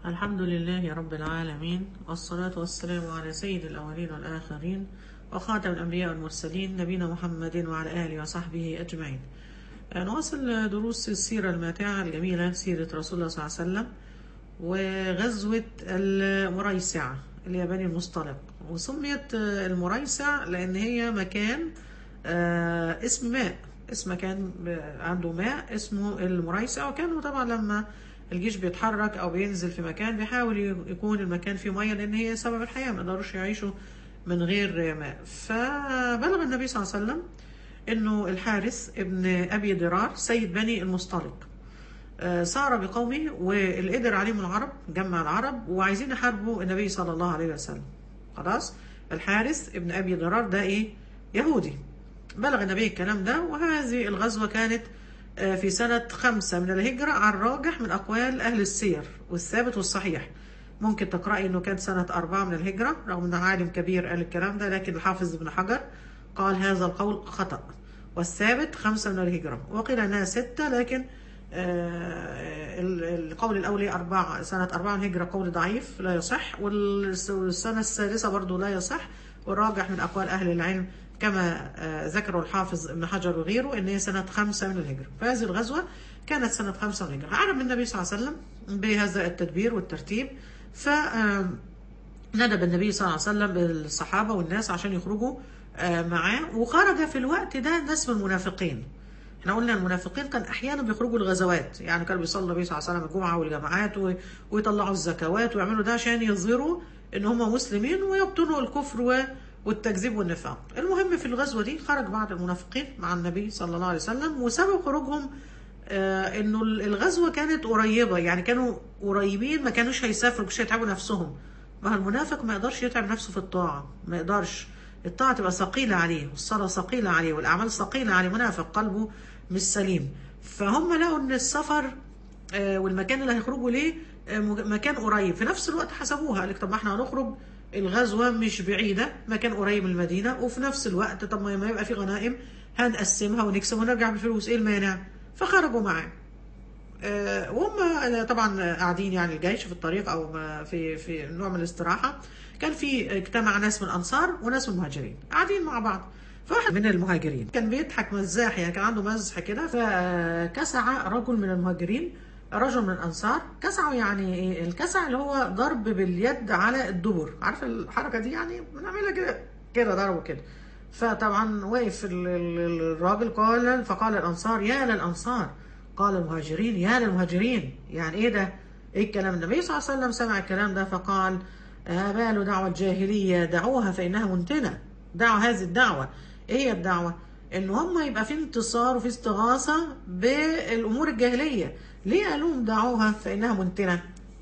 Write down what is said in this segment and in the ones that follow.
الحمد لله رب العالمين والصلاة والسلام على سيد الأولين والآخرين وخاتم الأنبياء والمرسلين نبينا محمد وعلى آله وصحبه أجمعين نواصل دروس السيرة الماتعة الجميلة سيرة رسول الله صلى الله عليه وسلم وغزوة المريسعة اللي هي بني المصطلق وسميت المريسع لأن هي مكان آه، اسم ماء اسم مكان عنده ماء اسمه المريسع وكانوا طبعا لما الجيش بيتحرك او بينزل في مكان بيحاول يكون المكان فيه ميه لان هي سبب الحياه ما يقدروش يعيشوا من غير ماء فبلغ النبي صلى الله عليه وسلم انه الحارث ابن ابي ضرار سيد بني المصطلق آه، سار بقومه واللي قدر عليهم العرب جمع العرب وعايزين يحاربوا النبي صلى الله عليه وسلم خلاص الحارث ابن ابي ضرار ده ايه يهودي بلغ النبي الكلام ده وهذه الغزوة كانت آه، في سنة خمسة من الهجرة على الراجح من أقوال أهل السير والثابت والصحيح ممكن تقرأي أنه كان سنة أربعة من الهجرة رغم أنه عالم كبير قال الكلام ده لكن الحافظ ابن حجر قال هذا القول خطأ والثابت خمسة من الهجرة وقيل أنها ستة لكن آه، ال- القول الأولي أربعة سنة أربعة من الهجرة قول ضعيف لا يصح والس- والسنة السادسة برضو لا يصح والراجح من أقوال أهل العلم كما آه، ذكره الحافظ ابن حجر وغيره ان هي سنه خمسه من الهجره، فهذه الغزوه كانت سنه خمسه من الهجره، عرف النبي صلى الله عليه وسلم بهذا التدبير والترتيب ف آه، ندب النبي صلى الله عليه وسلم بالصحابه والناس عشان يخرجوا آه، معاه وخرج في الوقت ده ناس من المنافقين. احنا قلنا المنافقين كان احيانا بيخرجوا الغزوات يعني كانوا بيصلوا النبي صلى الله عليه وسلم الجمعه والجماعات و- ويطلعوا الزكوات ويعملوا ده عشان يظهروا ان هم مسلمين ويبطنوا الكفر و- والتكذيب والنفاق المهم في الغزوه دي خرج بعض المنافقين مع النبي صلى الله عليه وسلم وسبب خروجهم آه انه الغزوه كانت قريبه يعني كانوا قريبين ما كانوش هيسافروا مش هيتعبوا نفسهم ما هو المنافق ما يقدرش يتعب نفسه في الطاعه ما يقدرش الطاعه تبقى ثقيله عليه والصلاه ثقيله عليه والاعمال ثقيله عليه منافق قلبه مش سليم فهم لقوا ان السفر آه، والمكان اللي هيخرجوا ليه آه، مج- مكان قريب في نفس الوقت حسبوها قال لك طب ما احنا هنخرج الغزوه مش بعيده مكان قريب من المدينه وفي نفس الوقت طب ما ما يبقى في غنائم هنقسمها ونكسب ونرجع بالفلوس ايه المانع فخرجوا معاه آه، وهم طبعا قاعدين يعني الجيش في الطريق او ما- في في نوع من الاستراحه كان في اجتمع ناس من الانصار وناس من المهاجرين قاعدين مع بعض فواحد من المهاجرين كان بيضحك مزاح يعني كان عنده مزح كده فكسع رجل من المهاجرين رجل من الانصار كسعه يعني ايه الكسع اللي هو ضرب باليد على الدبر عارف الحركه دي يعني بنعملها كده كده ضربه كده فطبعا وقف ال- ال- الراجل قال فقال الانصار يا للانصار قال المهاجرين يا للمهاجرين يعني ايه ده ايه الكلام ده النبي صلى الله عليه وسلم سمع الكلام ده فقال آه بال دعوة الجاهلية دعوها فإنها منتنة دعوا هذه الدعوة ايه هي الدعوة ان هم يبقى في انتصار وفي استغاثة بالامور الجاهلية ليه قالوا لهم دعوها فإنها منتنة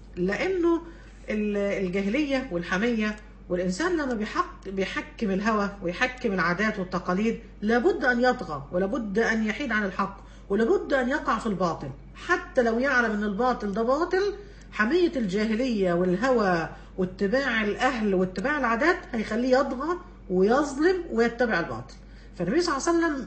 لانه ال- الجاهلية والحمية والإنسان لما بيحق بيحكم الهوى ويحكم العادات والتقاليد لابد أن يطغى ولابد أن يحيد عن الحق ولابد أن يقع في الباطل حتى لو يعلم أن الباطل ده باطل حمية الجاهلية والهوى واتباع الأهل واتباع العادات هيخليه يطغى ويظلم ويتبع الباطل فالنبي صلى الله عليه وسلم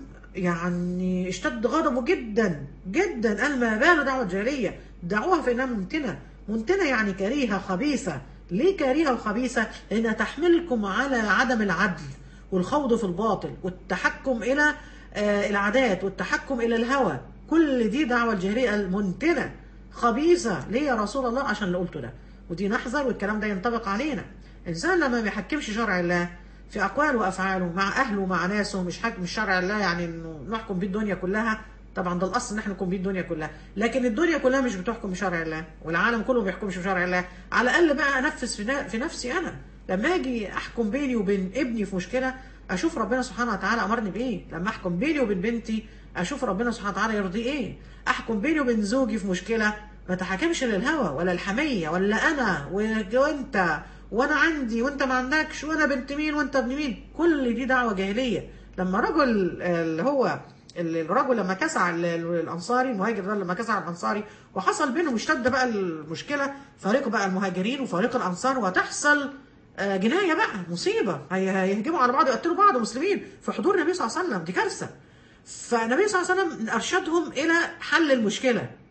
يعني اشتد غضبه جدا جدا قال ما بال دعوة الجاهلية دعوها فإنها منتنة منتنة يعني كريهة خبيثة ليه كريهة وخبيثة؟ لأنها تحملكم على عدم العدل والخوض في الباطل والتحكم إلى آه، العادات والتحكم إلى الهوى كل دي دعوة الجاهلية المنتنة خبيثة ليه يا رسول الله عشان اللي قلته ده ودي نحذر والكلام ده ينطبق علينا الإنسان لما ما بيحكمش شرع الله في أقواله وأفعاله مع أهله ومع ناسه مش حكم مش شرع الله يعني إنه نحكم بيه الدنيا كلها طبعا ده الاصل ان احنا نحكم بيه الدنيا كلها لكن الدنيا كلها مش بتحكم بشرع الله والعالم كله ما بيحكمش بشرع الله على الاقل بقى انفذ في, نا- في نفسي انا لما اجي احكم بيني وبين ابني في مشكله اشوف ربنا سبحانه وتعالى امرني بايه لما احكم بيني وبين بنتي اشوف ربنا سبحانه وتعالى يرضيه ايه احكم بيني وبين زوجي في مشكله ما تحكمش للهوى ولا الحميه ولا انا و- وانت وانا عندي وانت ما عندكش وانا بنت مين وانت ابن مين كل دي دعوه جاهليه لما رجل آه، اللي هو الرجل لما كسع ال- ال- الانصاري المهاجر ده لما كسع الانصاري وحصل بينهم اشتد بقى المشكله فريق بقى المهاجرين وفريق الانصار وتحصل آه، جنايه بقى مصيبه هي- هيهجموا على بعض يقتلوا بعض مسلمين في حضور النبي صلى الله عليه وسلم دي كارثه فالنبي صلى الله عليه وسلم ارشدهم الى حل المشكله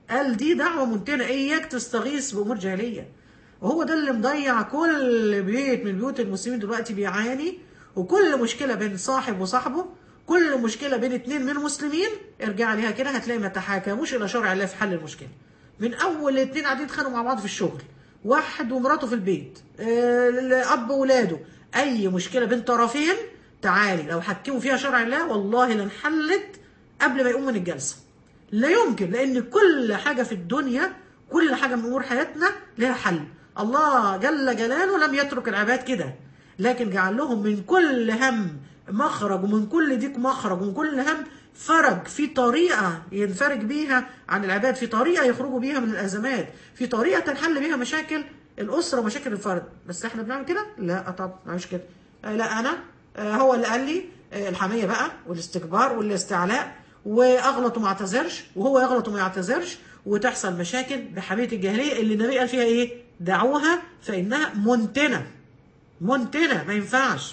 قال دي دعوه منتنه اياك تستغيث بامور جاهليه وهو ده اللي مضيع كل بيت من بيوت المسلمين دلوقتي بيعاني وكل مشكله بين صاحب وصاحبه كل مشكله بين اتنين من المسلمين ارجع ليها كده هتلاقي ما تحاكموش الى شرع الله في حل المشكله من اول اتنين قاعدين يتخانقوا مع بعض في الشغل واحد ومراته في البيت آه، الاب وولاده اي مشكله بين طرفين تعالي لو حكموا فيها شرع الله والله لانحلت قبل ما يقوم من الجلسه لا يمكن لان كل حاجه في الدنيا كل حاجه من امور حياتنا لها حل الله جل جلاله لم يترك العباد كده لكن جعل لهم من كل هم مخرج ومن كل ضيق مخرج ومن كل هم فرج في طريقة ينفرج بيها عن العباد في طريقة يخرجوا بيها من الأزمات في طريقة تنحل بيها مشاكل الأسرة ومشاكل الفرد بس احنا بنعمل كده؟ لا طب مش كده آه، لا أنا آه، هو اللي قال لي آه، الحمية بقى والاستكبار والاستعلاء واغلط وما اعتذرش وهو يغلط وما يعتذرش وتحصل مشاكل بحمية الجاهلية اللي النبي قال فيها ايه؟ دعوها فإنها منتنة منتنة ما ينفعش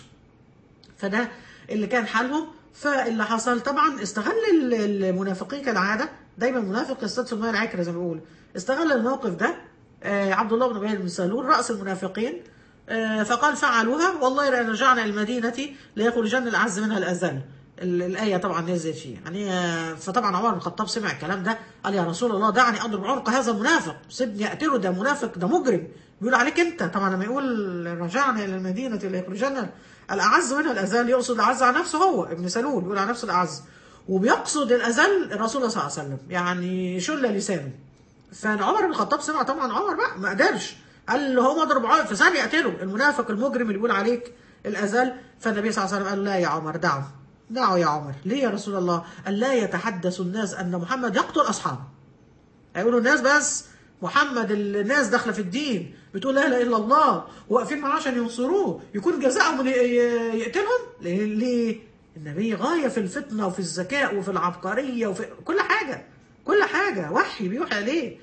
فده اللي كان حالهم فاللي حصل طبعا استغل ال- المنافقين كالعاده دايما المنافق يستدفع الماء العكره زي ما بيقول استغل الموقف ده آه، عبد الله بن ابي بن سلول راس المنافقين آه، فقال فعلوها والله لان رجعنا الى المدينه ليخرجن الاعز منها الاذل ال- الايه طبعا نزلت فيه يعني آه، فطبعا عمر بن الخطاب سمع الكلام ده قال يا رسول الله دعني اضرب عنق هذا المنافق سيبني اقتله ده منافق ده مجرم بيقول عليك انت طبعا لما يقول رجعنا الى المدينه ليخرجن الاعز منها الاذل يقصد الاعز على نفسه هو ابن سلول بيقول على نفسه الاعز وبيقصد الاذل الرسول صلى الله عليه وسلم يعني شل لسانه فعمر بن الخطاب سمع طبعا عمر بقى ما قدرش قال له هو اضرب عنق في ثانيه اقتله المنافق المجرم اللي بيقول عليك الاذل فالنبي صلى الله عليه وسلم قال لا يا عمر دعه دعه يا عمر ليه يا رسول الله قال لا يتحدث الناس ان محمد يقتل اصحابه هيقولوا الناس بس محمد الناس داخله في الدين بتقول لا اله الا الله واقفين معاه عشان ينصروه يكون جزاؤهم إن ي- ي- يقتلهم ليه؟ ليه؟ النبي غايه في الفتنه وفي الذكاء وفي العبقريه وفي كل حاجه كل حاجه وحي بيوحي عليه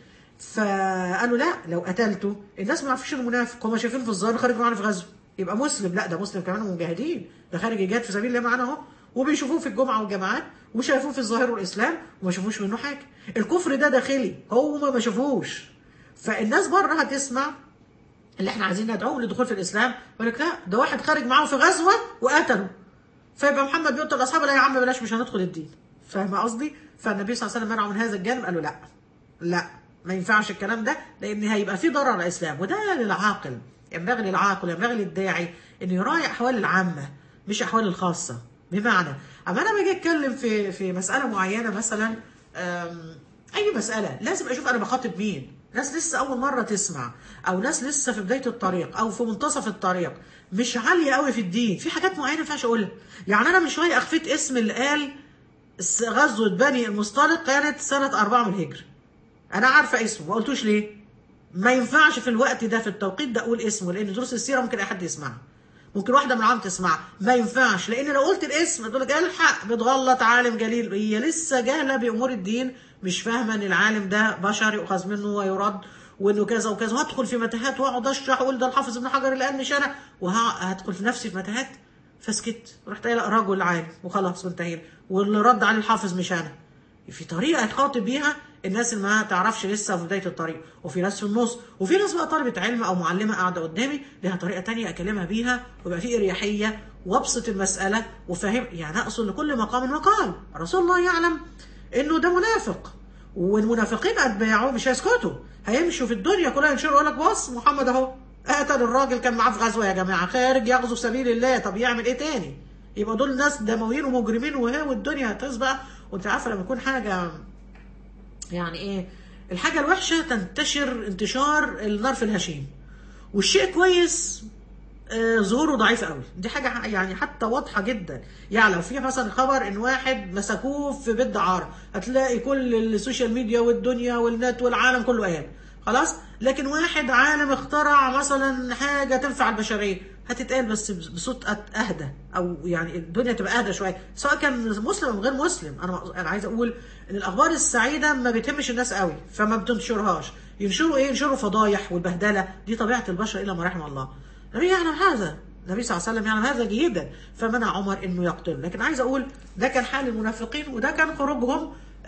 فقالوا لا لو قتلته الناس ما يعرفوش انه منافق هم شايفين في الظاهر خارج معانا في غزو يبقى مسلم لا ده مسلم كمان ومجاهدين ده خارج يجاهد في سبيل الله معانا اهو وبيشوفوه في الجمعه والجماعات وشايفوه في الظاهر والاسلام وما شافوش منه حاجه الكفر ده داخلي هو ما شافوش فالناس بره هتسمع اللي احنا عايزين ندعوهم للدخول في الاسلام يقول لك لا ده واحد خارج معاهم في غزوه وقتله فيبقى محمد بيقتل اصحابه لا يا عم بلاش مش هندخل الدين فاهم قصدي؟ فالنبي صلى الله عليه وسلم منعه من هذا الجانب قال له لا لا ما ينفعش الكلام ده لان هيبقى في ضرر على الاسلام وده للعاقل ينبغي للعاقل ينبغي للداعي انه يراعي احوال العامه مش احوال الخاصه بمعنى اما انا باجي اتكلم في في مساله معينه مثلا أم، اي مساله لازم اشوف انا بخاطب مين ناس لسه اول مره تسمع او ناس لسه في بدايه الطريق او في منتصف الطريق مش عاليه قوي في الدين في حاجات معينه ما ينفعش اقولها يعني انا من شويه اخفيت اسم اللي قال س- غزوه بني المصطلق كانت سنه أربعة من الهجره انا عارفه اسمه ما قلتوش ليه ما ينفعش في الوقت ده في التوقيت ده اقول اسمه لان دروس السيره ممكن اي حد يسمعها ممكن واحده من العام تسمعها ما ينفعش لان لو قلت الاسم تقول لك الحق بتغلط عالم جليل هي لسه جاهله بامور الدين مش فاهمه ان العالم ده بشر يؤخذ منه ويرد وانه كذا وكذا وهدخل في متاهات واقعد اشرح واقول ده الحافظ ابن حجر اللي قال مش انا وهدخل في نفسي في متاهات فسكت رحت قايله رجل عالم وخلاص وانتهينا واللي رد عليه الحافظ مش انا في طريقه تخاطب بيها الناس اللي ما تعرفش لسه في بدايه الطريق وفي ناس في النص وفي ناس بقى طالبه علم او معلمه قاعده قدامي لها طريقه تانية اكلمها بيها ويبقى في اريحيه وابسط المساله وفاهم يعني اقصد لكل مقام مقال رسول الله يعلم انه ده منافق والمنافقين اتباعه مش هيسكتوا هيمشوا في الدنيا كلها ينشروا يقول لك بص محمد اهو قتل الراجل كان معاه في غزوه يا جماعه خارج يغزو في سبيل الله طب يعمل ايه تاني؟ يبقى دول ناس دمويين ومجرمين وهي والدنيا هتسبق وانت عارفه لما يكون حاجه يعني ايه الحاجه الوحشه تنتشر انتشار النار في الهشيم والشيء كويس آه، ظهوره ضعيف قوي دي حاجه يعني حتى واضحه جدا يعني لو في مثلا خبر ان واحد مسكوه في بيت دعاره هتلاقي كل السوشيال ميديا والدنيا والنت والعالم كله قال خلاص لكن واحد عالم اخترع مثلا حاجه تنفع البشريه هتتقال بس بصوت أت- اهدى او يعني الدنيا تبقى اهدى شويه سواء كان مسلم او غير مسلم انا انا عايز اقول ان الاخبار السعيده ما بتهمش الناس قوي فما بتنشرهاش ينشروا ايه ينشروا فضايح والبهدله دي طبيعه البشر الا ما رحم الله النبي يعلم هذا النبي صلى الله عليه وسلم يعلم هذا جيدا فمنع عمر انه يقتل لكن عايز اقول ده كان حال المنافقين وده كان خروجهم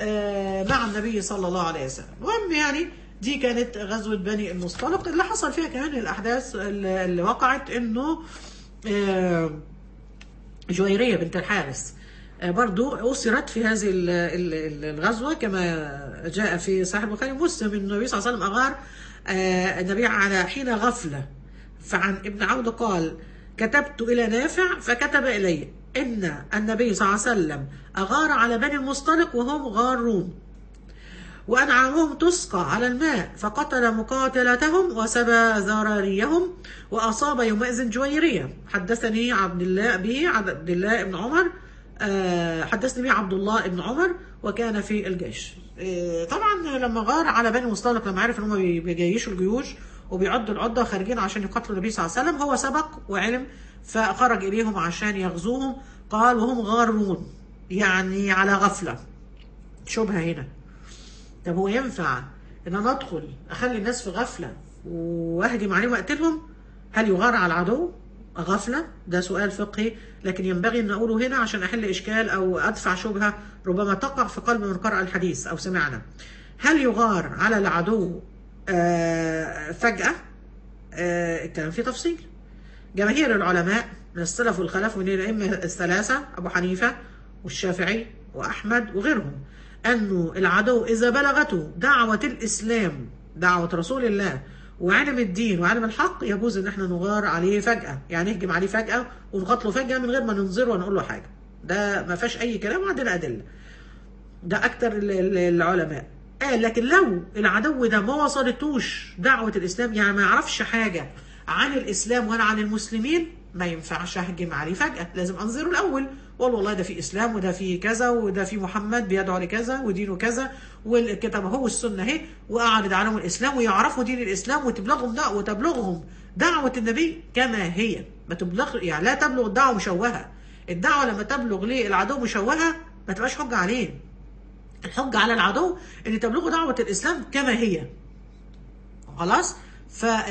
آه، مع النبي صلى الله عليه وسلم المهم يعني دي كانت غزوة بني المصطلق اللي حصل فيها كمان الأحداث اللي اللي وقعت إنه آه، جويرية بنت الحارث آه، برضو أسرت في هذه ال- ال- ال- الغزوة كما جاء في صحيح البخاري ومسلم إن النبي صلى الله عليه وسلم أغار آه، النبي على حين غفلة فعن ابن عون قال كتبت إلى نافع فكتب إلي إن النبي صلى الله عليه وسلم أغار على بني المصطلق وهم غارون وأنعامهم تسقى على الماء فقتل مقاتلتهم وسبى ذراريهم وأصاب يومئذ جويرية حدثني عبد الله به عبد الله بن عمر آه، حدثني به عبد الله بن عمر وكان في الجيش آه، طبعا لما غار على بني مصطلق لما عرف ان هم بي- بيجيشوا الجيوش وبيعدوا العدة خارجين عشان يقتلوا النبي صلى الله عليه وسلم هو سبق وعلم فخرج إليهم عشان يغزوهم قال وهم غارون يعني على غفلة شبهة هنا طب هو ينفع ان انا ادخل اخلي الناس في غفله واهجم عليهم واقتلهم هل يغار على العدو غفله ده سؤال فقهي لكن ينبغي ان اقوله هنا عشان احل اشكال او ادفع شبهه ربما تقع في قلب من قرأ الحديث او سمعنا هل يغار على العدو آه، فجأة آه، الكلام فيه تفصيل جماهير العلماء من السلف والخلف من الأئمة الثلاثة أبو حنيفة والشافعي وأحمد وغيرهم أنه العدو إذا بلغته دعوة الإسلام دعوة رسول الله وعلم الدين وعلم الحق يجوز ان احنا نغار عليه فجأة يعني نهجم عليه فجأة ونقتله فجأة من غير ما ننظره ونقول له حاجة ده ما فيهاش أي كلام وعندنا أدلة ده أكتر ال- ال- العلماء قال لكن لو العدو ده ما وصلتوش دعوة الإسلام يعني ما يعرفش حاجة عن الإسلام ولا عن المسلمين ما ينفعش أهجم عليه فجأة لازم أنظره الأول وأقول والله ده في إسلام وده في كذا وده في محمد بيدعو لكذا ودينه كذا والكتاب هو السنة اهي وأعرض عليهم الإسلام ويعرفوا دين الإسلام وتبلغهم دعوة وتبلغهم دعوة النبي كما هي ما تبلغ يعني لا تبلغ الدعوة مشوهة الدعوة لما تبلغ للعدو مشوهة ما تبقاش حجة عليه الحجة على العدو ان تبلغوا دعوة الاسلام كما هي خلاص ف آه،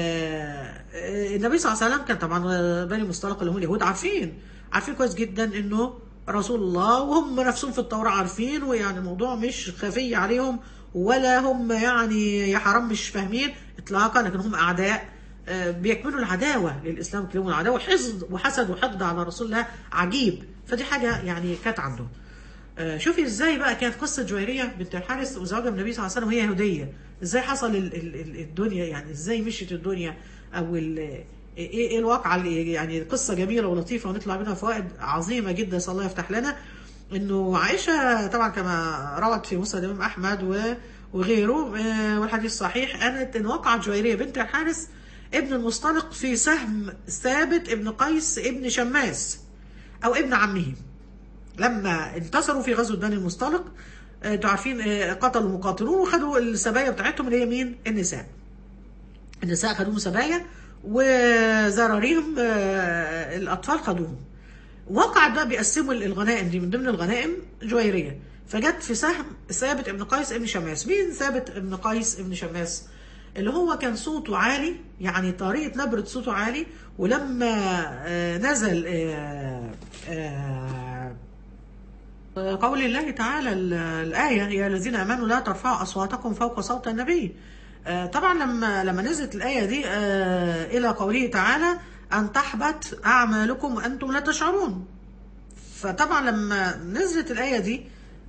آه، النبي صلى الله عليه وسلم كان طبعا آه، بني مصطلق اللي هم اليهود عارفين عارفين كويس جدا انه رسول الله وهم نفسهم في التوراة عارفين ويعني الموضوع مش خفي عليهم ولا هم يعني يا حرام مش فاهمين اطلاقا لكن هم اعداء آه، بيكملوا العداوه للاسلام يكملوا العداوه حقد وحسد وحقد على رسول الله عجيب فدي حاجه يعني كانت عندهم آه، شوفي ازاي بقى كانت قصه جويريه بنت الحارث وزوجها من النبي صلى الله عليه وسلم وهي يهوديه ازاي حصل ال ال ال الدنيا يعني ازاي مشيت الدنيا او ال ايه ايه الواقعه اللي يعني قصه جميله ولطيفه ونطلع منها فوائد عظيمه جدا صلى الله يفتح لنا انه عائشه طبعا كما روت في مسند الامام احمد و- وغيره آه، والحديث صحيح قالت ان وقعت جويريه بنت الحارث ابن المصطلق في سهم ثابت ابن قيس ابن شماس او ابن عمه لما انتصروا في غزوه بني المصطلق آه، انتوا عارفين آه، قتلوا المقاتلون وخدوا السبايا بتاعتهم اللي هي مين؟ النساء. النساء خدوهم سبايا وزراريهم آه، الاطفال خدوهم. وقعت بقى بيقسموا الغنائم دي من ضمن الغنائم جويريه فجت في سهم ثابت ابن قيس ابن شماس مين ثابت ابن قيس ابن شماس اللي هو كان صوته عالي يعني طريقه نبره صوته عالي ولما آه، نزل آه، آه، قول الله تعالى ال- الآية يا الذين آمنوا لا ترفعوا أصواتكم فوق صوت النبي آه، طبعا لما لما نزلت الآية دي آه، إلى قوله تعالى أن تحبط أعمالكم وأنتم لا تشعرون فطبعا لما نزلت الآية دي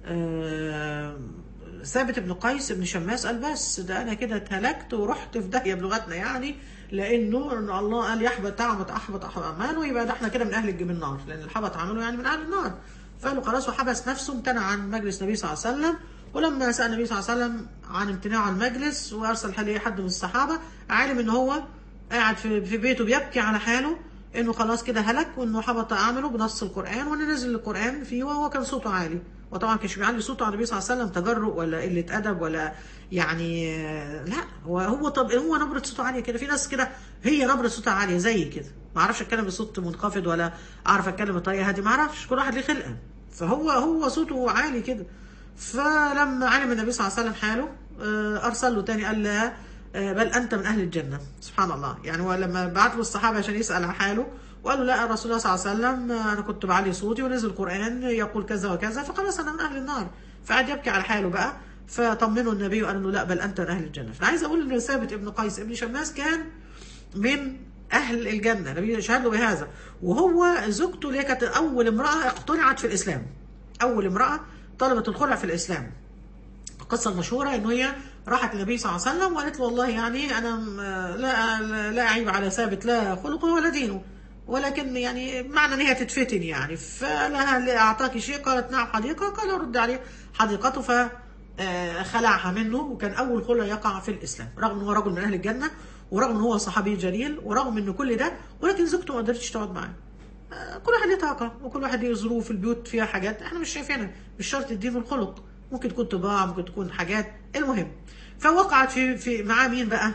آه، ثابت بن قيس بن شماس قال بس ده أنا كده اتهلكت ورحت في داهية بلغتنا يعني لأنه إن الله قال يحبط أعمت أحبط أحبط أعماله يبقى ده احنا كده من أهل الج- من النار لأن الحبط عمله يعني من أهل النار فقالوا خلاص وحبس نفسه امتنع عن مجلس النبي صلى الله عليه وسلم ولما سأل النبي صلى الله عليه وسلم عن امتناعه عن المجلس وأرسل حل حد من الصحابة علم إن هو قاعد في في بيته بيبكي على حاله انه خلاص كده هلك وانه حبط اعماله بنص القران وان نزل القران فيه وهو كان صوته عالي وطبعا كانش بيعلي صوته على النبي صلى الله عليه وسلم تجرؤ ولا قله ادب ولا يعني آه، لا هو هو طب هو نبره صوته عاليه كده في ناس كده هي نبره صوتها عاليه زي كده ما اعرفش اتكلم بصوت منخفض ولا اعرف اتكلم بطريقه هاديه ما اعرفش كل واحد ليه خلقه فهو هو صوته عالي كده فلما علم النبي صلى الله عليه وسلم حاله آه، ارسل له تاني قال له آه، بل انت من اهل الجنه سبحان الله يعني هو لما بعت له الصحابه عشان يسال عن حاله وقالوا لا الرسول صلى الله عليه وسلم آه، انا كنت بعلي صوتي ونزل القران يقول كذا وكذا فخلاص انا من اهل النار فقعد يبكي على حاله بقى فطمنه النبي وقال له لا بل انت من اهل الجنه فانا عايز اقول ان ثابت ابن قيس ابن شماس كان من اهل الجنه النبي يشهد له بهذا وهو زوجته اللي هي كانت اول امراه اقتنعت في الاسلام اول امراه طلبت الخلع في الاسلام القصه المشهوره انه هي راحت للنبي صلى الله عليه وسلم وقالت له والله يعني انا م- لا لا اعيب على ثابت لا خلقه ولا دينه ولكن يعني معنى ان هي تتفتن يعني فلها اللي اعطاك شيء قالت نعم حديقه قال رد عليه حديقته ف آه، خلعها منه وكان اول خلع يقع في الاسلام رغم ان هو رجل من اهل الجنه ورغم ان هو صحابي جليل ورغم ان كل ده ولكن زوجته ما قدرتش تقعد معاه آه، كل واحد ليه طاقة وكل واحد ليه ظروف البيوت فيها حاجات احنا مش شايفينها مش شرط الدين والخلق ممكن تكون طباع ممكن تكون حاجات المهم فوقعت في في معاه مين بقى؟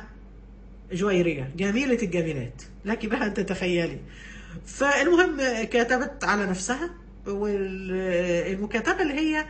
جويرية جميلة الجميلات لك بقى أن تتخيلي فالمهم كتبت على نفسها والمكاتبة اللي هي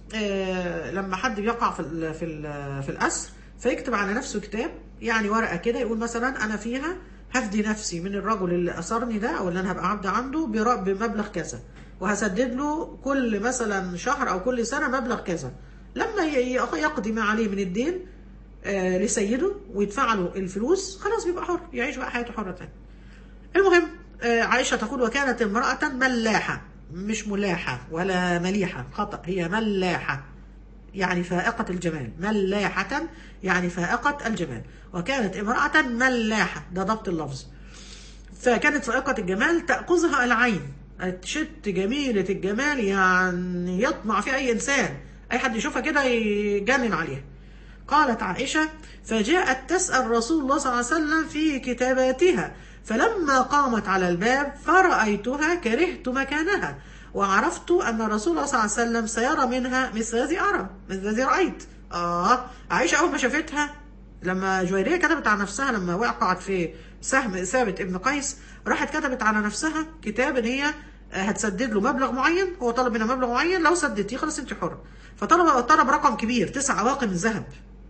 آه، لما حد بيقع في ال في ال في الأسر فيكتب على نفسه كتاب يعني ورقة كده يقول مثلا أنا فيها هفدي نفسي من الرجل اللي أسرني ده أو اللي أنا هبقى عبد عنده برا- بمبلغ كذا وهسدد له كل مثلا شهر أو كل سنة مبلغ كذا لما ي- يقضي ما عليه من الدين آه، لسيده ويدفع له الفلوس خلاص بيبقى حر يعيش بقى حياته حرة تاني المهم آه، عائشة تقول وكانت امرأة ملاحة مش ملاحة ولا مليحة خطأ هي ملاحة يعني فائقة الجمال ملاحة يعني فائقة الجمال وكانت امرأة ملاحة ده ضبط اللفظ فكانت فائقة الجمال تأخذها العين تشت جميلة الجمال يعني يطمع في أي إنسان أي حد يشوفها كده يجنن عليها قالت عائشة فجاءت تسأل رسول الله صلى الله عليه وسلم في كتاباتها فلما قامت على الباب فرأيتها كرهت مكانها وعرفت أن رسول الله صلى الله عليه وسلم سيرى منها مثل الذي أرى مثل الذي رأيت آه عائشة أول ما شافتها لما جويرية كتبت عن نفسها لما وقعت في سهم ثابت ابن قيس راحت كتبت على نفسها كتاب ان هي هتسدد له مبلغ معين هو طلب منها مبلغ معين لو سددتيه خلاص انت حره فطلب طلب رقم كبير تسع عواقي من ذهب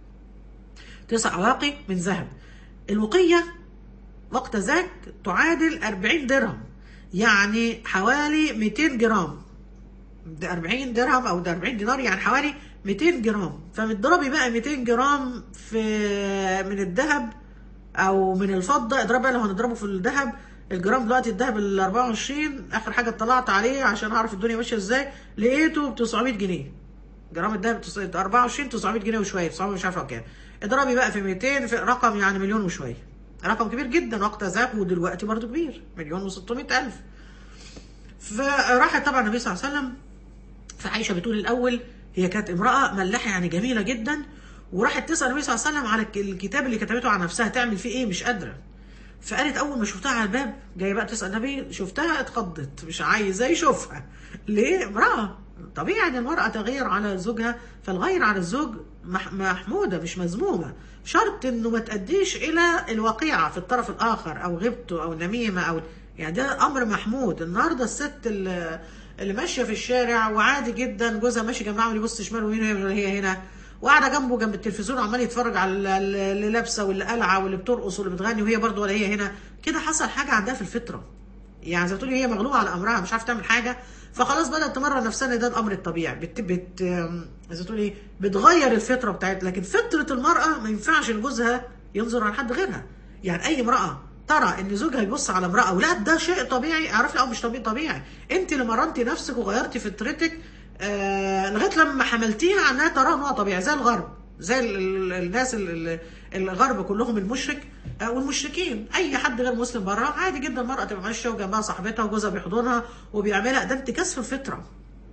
تسع عواقي من ذهب الوقية وقت ذاك تعادل 40 درهم يعني حوالي 200 جرام ده 40 درهم او ده 40 دينار يعني حوالي 200 جرام فمتضربي بقى 200 جرام في من الذهب او من الفضه اضرب بقى لو هنضربه في الذهب الجرام دلوقتي الذهب ال 24 اخر حاجه اطلعت عليه عشان اعرف الدنيا ماشيه ازاي لقيته ب 900 جنيه جرام الذهب 24 900 جنيه وشويه 900 مش عارفه كام اضربي بقى في 200 في رقم يعني مليون وشويه رقم كبير جدا وقت ذاك ودلوقتي برضه كبير مليون و600 الف فراحت طبعا النبي صلى الله عليه وسلم فعائشه بتقول الاول هي كانت امراه ملاحه يعني جميله جدا وراحت تسال النبي صلى الله عليه وسلم على الكتاب اللي كتبته عن نفسها تعمل فيه ايه مش قادره فقالت اول ما شفتها على الباب جايه بقى تسال النبي شفتها اتخضت مش عايزه يشوفها ليه امراه طبيعي ان المراه تغير على زوجها فالغير على الزوج مح- محموده مش مذمومه شرط انه ما تاديش الى الوقيعه في الطرف الاخر او غيبته او نميمه او يعني ده امر محمود النهارده الست اللي اللي ماشيه في الشارع وعادي جدا جوزها ماشي جنبها عمال يبص شمال ويمين وهي هي هنا وقاعده جنبه جنب التلفزيون عمال يتفرج على اللي لابسه واللي قلعه واللي بترقص واللي بتغني وهي برضه ولا هي هنا كده حصل حاجه عندها في الفطره يعني زي ما تقولي هي مغلوبه على امرها مش عارفه تعمل حاجه فخلاص بدات تمرن نفسها ان ده الامر الطبيعي بت بت زي ما تقولي بتغير الفطره بتاعتها لكن فطره المراه ما ينفعش ان جوزها ينظر على حد غيرها يعني اي امراه ترى ان زوجها يبص على امراه ولا ده شيء طبيعي اعرفي لا مش طبيعي طبيعي انت اللي مرنتي نفسك وغيرتي فطرتك آه لغايه لما حملتيها عنها ترى ان هو طبيعي زي الغرب زي ال- ال- الناس ال- ال- الغرب كلهم المشرك آه، والمشركين اي حد غير مسلم بره عادي جدا المراه تبقى ماشيه وجنبها صاحبتها وجوزها بيحضنها وبيعملها ده انتكاس في الفطره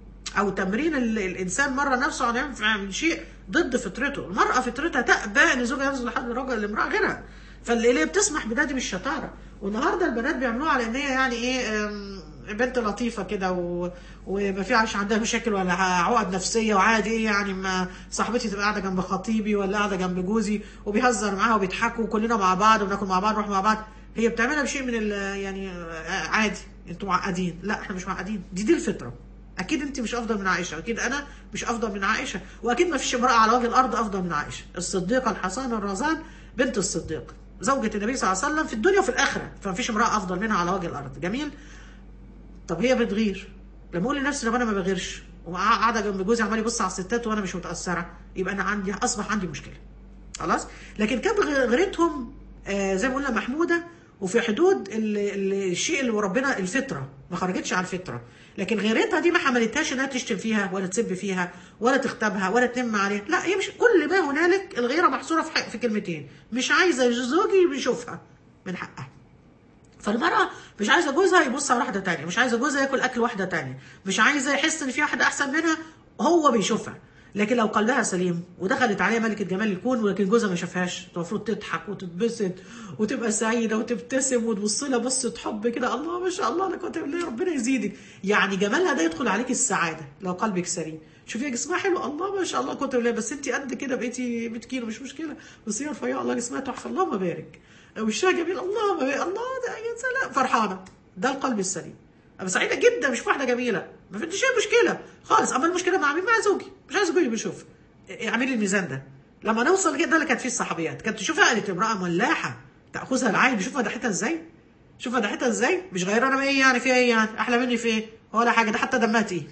او تمرين ال- الانسان مره نفسه على يعمل شيء ضد فطرته المراه فطرتها تأبى ان زوجها ينزل لحد الراجل لامراه غيرها فاللي بتسمح بده دي مش شطاره والنهارده البنات بيعملوها على ان هي يعني ايه أم، بنت لطيفه كده و... وما فيش عندها مشاكل ولا عقد نفسيه وعادي ايه يعني ما صاحبتي تبقى قاعده جنب خطيبي ولا قاعده جنب جوزي وبيهزر معاها وبيضحكوا وكلنا مع بعض وبناكل مع بعض نروح مع بعض هي بتعملها بشيء من ال... يعني آه، عادي انتوا معقدين لا احنا مش معقدين دي دي الفطره اكيد انت مش افضل من عائشه اكيد انا مش افضل من عائشه واكيد ما فيش امراه على وجه الارض افضل من عائشه الصديقه الحصانه الرزان بنت الصديق زوجة النبي صلى الله عليه وسلم في الدنيا وفي الاخره فما فيش امراه افضل منها على وجه الارض جميل طب هي بتغير لما اقول لنفسي طب انا ما بغيرش وقاعده جنب جوزي عمال يبص على الستات وانا مش متاثره يبقى انا عندي اصبح عندي مشكله خلاص لكن كانت غ- غيرتهم آه زي ما قلنا محموده وفي حدود ال- ال- الشيء اللي ربنا الفطره ما خرجتش على الفطره لكن غيرتها دي ما حملتهاش انها تشتم فيها ولا تسب فيها ولا تغتابها ولا تنم عليها لا هي مش كل ما هنالك الغيره محصوره في, ح- في كلمتين مش عايزه زوجي بيشوفها من حقها فالمرأة مش عايزة جوزها يبص على واحدة تانية مش عايزة جوزها ياكل أكل واحدة تانية مش عايزة يحس إن في واحدة أحسن منها هو بيشوفها لكن لو قلبها سليم ودخلت عليها ملكة جمال الكون ولكن جوزها ما شافهاش المفروض تضحك وتتبسط وتبقى سعيدة وتبتسم وتبص لها بصة حب كده الله ما شاء الله لا قوة إلا بالله ربنا يزيدك يعني جمالها ده يدخل عليك السعادة لو قلبك سليم شوفي جسمها حلو الله ما شاء الله قوة إلا بالله بس أنت قد كده بقيتي 100 كيلو مش مشكلة بس هي رفيعة الله جسمها تحفة اللهم بارك وشها جميل الله ما بارك الله ده يا سلام فرحانة ده القلب السليم انا سعيده جدا مش واحده جميله ما فيش اي مشكله خالص اما المشكله مع مين مع زوجي مش عايز زوجي بيشوف اعملي لي الميزان ده لما نوصل كده ده اللي كانت فيه الصحابيات كانت تشوفها قالت امراه ملاحه تاخذها العين شوف مدحتها ازاي شوف مدحتها ازاي مش غيرانه بايه يعني فيها ايه يعني احلى مني في ايه ولا حاجه ده حتى دمها تقيل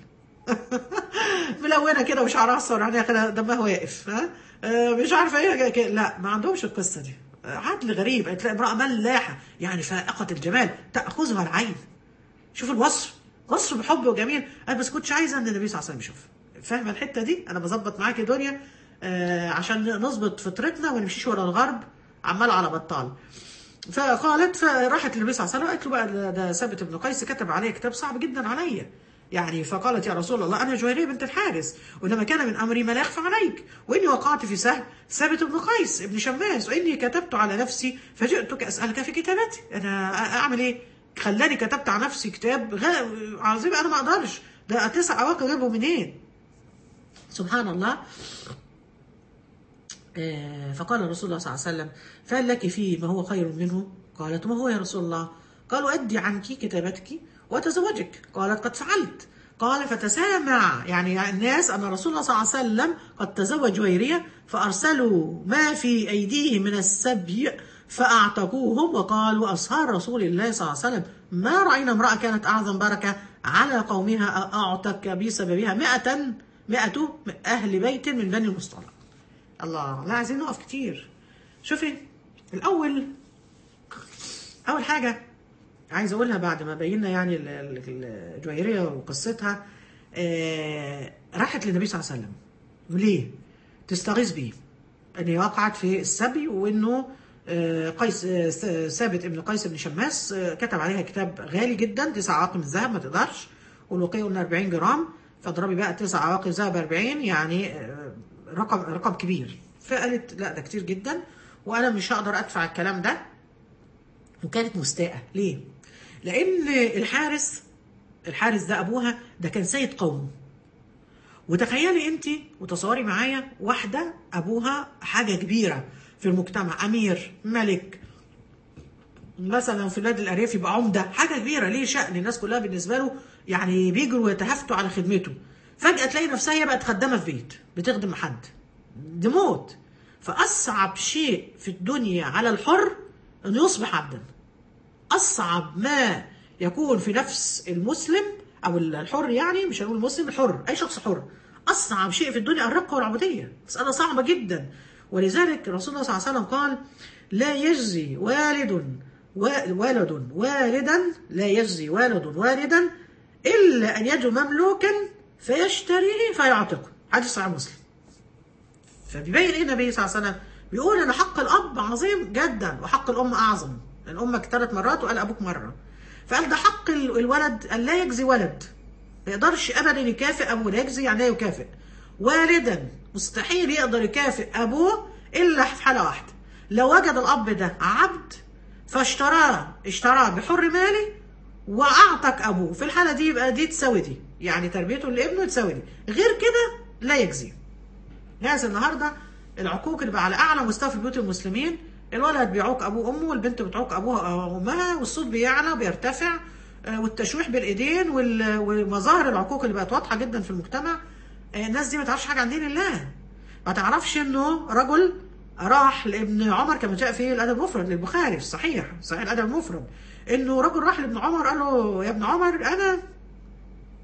ملونه كده وشعرها اصفر عينيها كده دمها واقف ها آه، مش عارفه ايه ك- لا ما عندهمش القصه دي آه، عدل غريب تلاقي امراه ملاحه يعني فائقه الجمال تاخذها العين شوف الوصف وصف بحب وجميل انا بس كنتش عايزه ان النبي صلى الله عليه وسلم يشوفها فاهمه الحته دي انا بظبط معاكي دنيا آه عشان نظبط فطرتنا وما نمشيش ورا الغرب عمال على بطال فقالت فراحت للنبي صلى الله عليه وسلم قالت له بقى ده- ده ثابت بن قيس كتب عليه كتاب صعب جدا عليا يعني فقالت يا رسول الله انا جويريه بنت الحارث وانما كان من امري ما لا يخفى عليك واني وقعت في سهل ثابت بن قيس ابن شماس واني كتبت على نفسي فجئتك اسالك في كتابتي انا اعمل ايه؟ خلاني كتبت على نفسي كتاب غ- عظيم انا ما اقدرش ده تسع عواقب جابه منين؟ سبحان الله آه، فقال الرسول الله صلى الله عليه وسلم فهل لك فيه ما هو خير منه قالت ما هو يا رسول الله قال أدي عنك كتابتك وتزوجك قالت قد فعلت قال فتسامع يعني الناس أن رسول الله صلى الله عليه وسلم قد تزوج جويرية فأرسلوا ما في أيديهم من السبي فأعتقوهم وقالوا أصهار رسول الله صلى الله عليه وسلم ما رأينا امرأة كانت أعظم بركة على قومها أعتق بسببها مئة مئة أهل بيت من بني المصطلق الله لا عايزين نقف كتير شوفي الأول أول حاجة عايز أقولها بعد ما بينا يعني ال- ال- الجويرية وقصتها آه راحت للنبي صلى الله عليه وسلم ليه؟ تستغيث بيه ان هي وقعت في السبي وانه آه، قيس آه، س- ثابت ابن قيس بن شماس آه، كتب عليها كتاب غالي جدا تسع عواقب الذهب ما تقدرش والوقيه قلنا 40 جرام فاضربي بقى تسع عواقب ذهب 40 يعني آه، رقم رقم كبير فقالت لا ده كتير جدا وانا مش هقدر ادفع الكلام ده وكانت مستاءة ليه؟ لأن الحارس الحارس ده أبوها ده كان سيد قومه وتخيلي أنت وتصوري معايا واحدة أبوها حاجة كبيرة في المجتمع أمير ملك مثلا في بلاد الأرياف يبقى عمدة حاجة كبيرة ليه شأن الناس كلها بالنسبة له يعني بيجروا ويتهافتوا على خدمته فجأة تلاقي نفسها هي بقت خدامة في بيت بتخدم حد دي موت فأصعب شيء في الدنيا على الحر أنه يصبح عبدا أصعب ما يكون في نفس المسلم أو الحر يعني مش هنقول المسلم الحر أي شخص حر أصعب شيء في الدنيا الرقة والعبودية مسألة صعبة جدا ولذلك الرسول صلى الله عليه وسلم قال لا يجزي والد و- والد والدا لا يجزي والد والدا إلا أن يجد مملوكا فيشتريه فيعتقه حديث صحيح مسلم فبيبين ايه النبي صلى الله عليه وسلم بيقول ان حق الاب عظيم جدا وحق الام اعظم لان امك ثلاث مرات وقال ابوك مره فقال ده حق ال- الولد ان لا يجزي ولد ما يقدرش ابدا يكافئ ابوه لا يجزي يعني لا يكافئ والدا مستحيل يقدر يكافئ ابوه الا في حاله واحده لو وجد الاب ده عبد فاشتراه اشتراه بحر مالي واعتق ابوه في الحاله دي يبقى دي تساوي دي يعني تربيته لابنه تساوي دي غير كده لا يجزي ناس النهارده العقوق اللي بقى على اعلى مستوى في بيوت المسلمين الولد بيعوق ابوه وامه والبنت بتعوق ابوها وامها والصوت بيعلى وبيرتفع آه، والتشويح بالايدين وال- ومظاهر العقوق اللي بقت واضحه جدا في المجتمع آه، الناس دي ما تعرفش حاجه عن دين الله ما تعرفش انه رجل راح لابن عمر كما جاء في الادب المفرد للبخاري في الصحيح صحيح الادب المفرد انه رجل راح لابن عمر قال له يا ابن عمر انا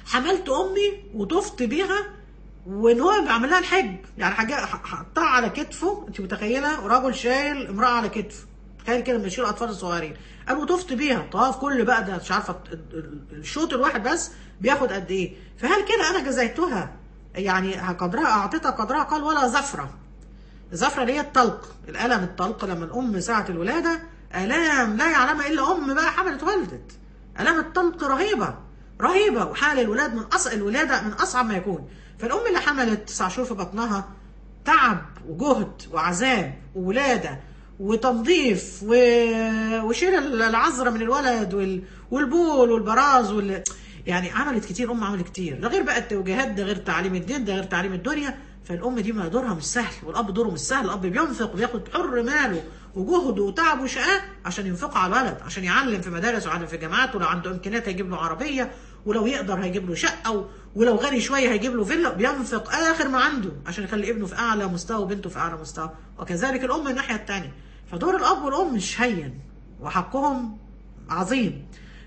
حملت امي وطفت بيها وان هو بيعمل لها الحج يعني حاجه حطها على كتفه انت متخيله رجل شايل امراه على كتفه تخيل كده لما يشيل الاطفال الصغيرين قال وطفت بيها طواف كل بقى ده مش عارفه الشوط الواحد بس بياخد قد ايه فهل كده انا جزيتها يعني قدرها اعطيتها قدرها قال ولا زفره الزفره اللي هي الطلق الالم الطلق لما الام ساعه الولاده الام لا يعلمها الا ام بقى حملت ولدت الام الطلق رهيبه رهيبه وحال الولاد من أصعب الولاده من اصعب ما يكون فالام اللي حملت تسع شهور في بطنها تعب وجهد وعذاب وولاده وتنظيف و... وشيل العذرة من الولد وال... والبول والبراز وال... يعني عملت كتير ام عملت كتير ده غير بقى التوجيهات ده غير تعليم الدين ده غير تعليم الدنيا فالام دي ما دورها مش سهل والاب دوره مش سهل الاب بينفق وبياخد حر ماله وجهده وتعبه وشقاه عشان ينفقه على الولد عشان يعلم في مدارس ويعلم في جامعات ولو عنده امكانيات هيجيب له عربيه ولو يقدر هيجيب له شقه ولو غني شويه هيجيب له فيلا بينفق اخر ما عنده عشان يخلي ابنه في اعلى مستوى وبنته في اعلى مستوى وكذلك الام الناحيه الثانيه فدور الاب والام مش هين وحقهم عظيم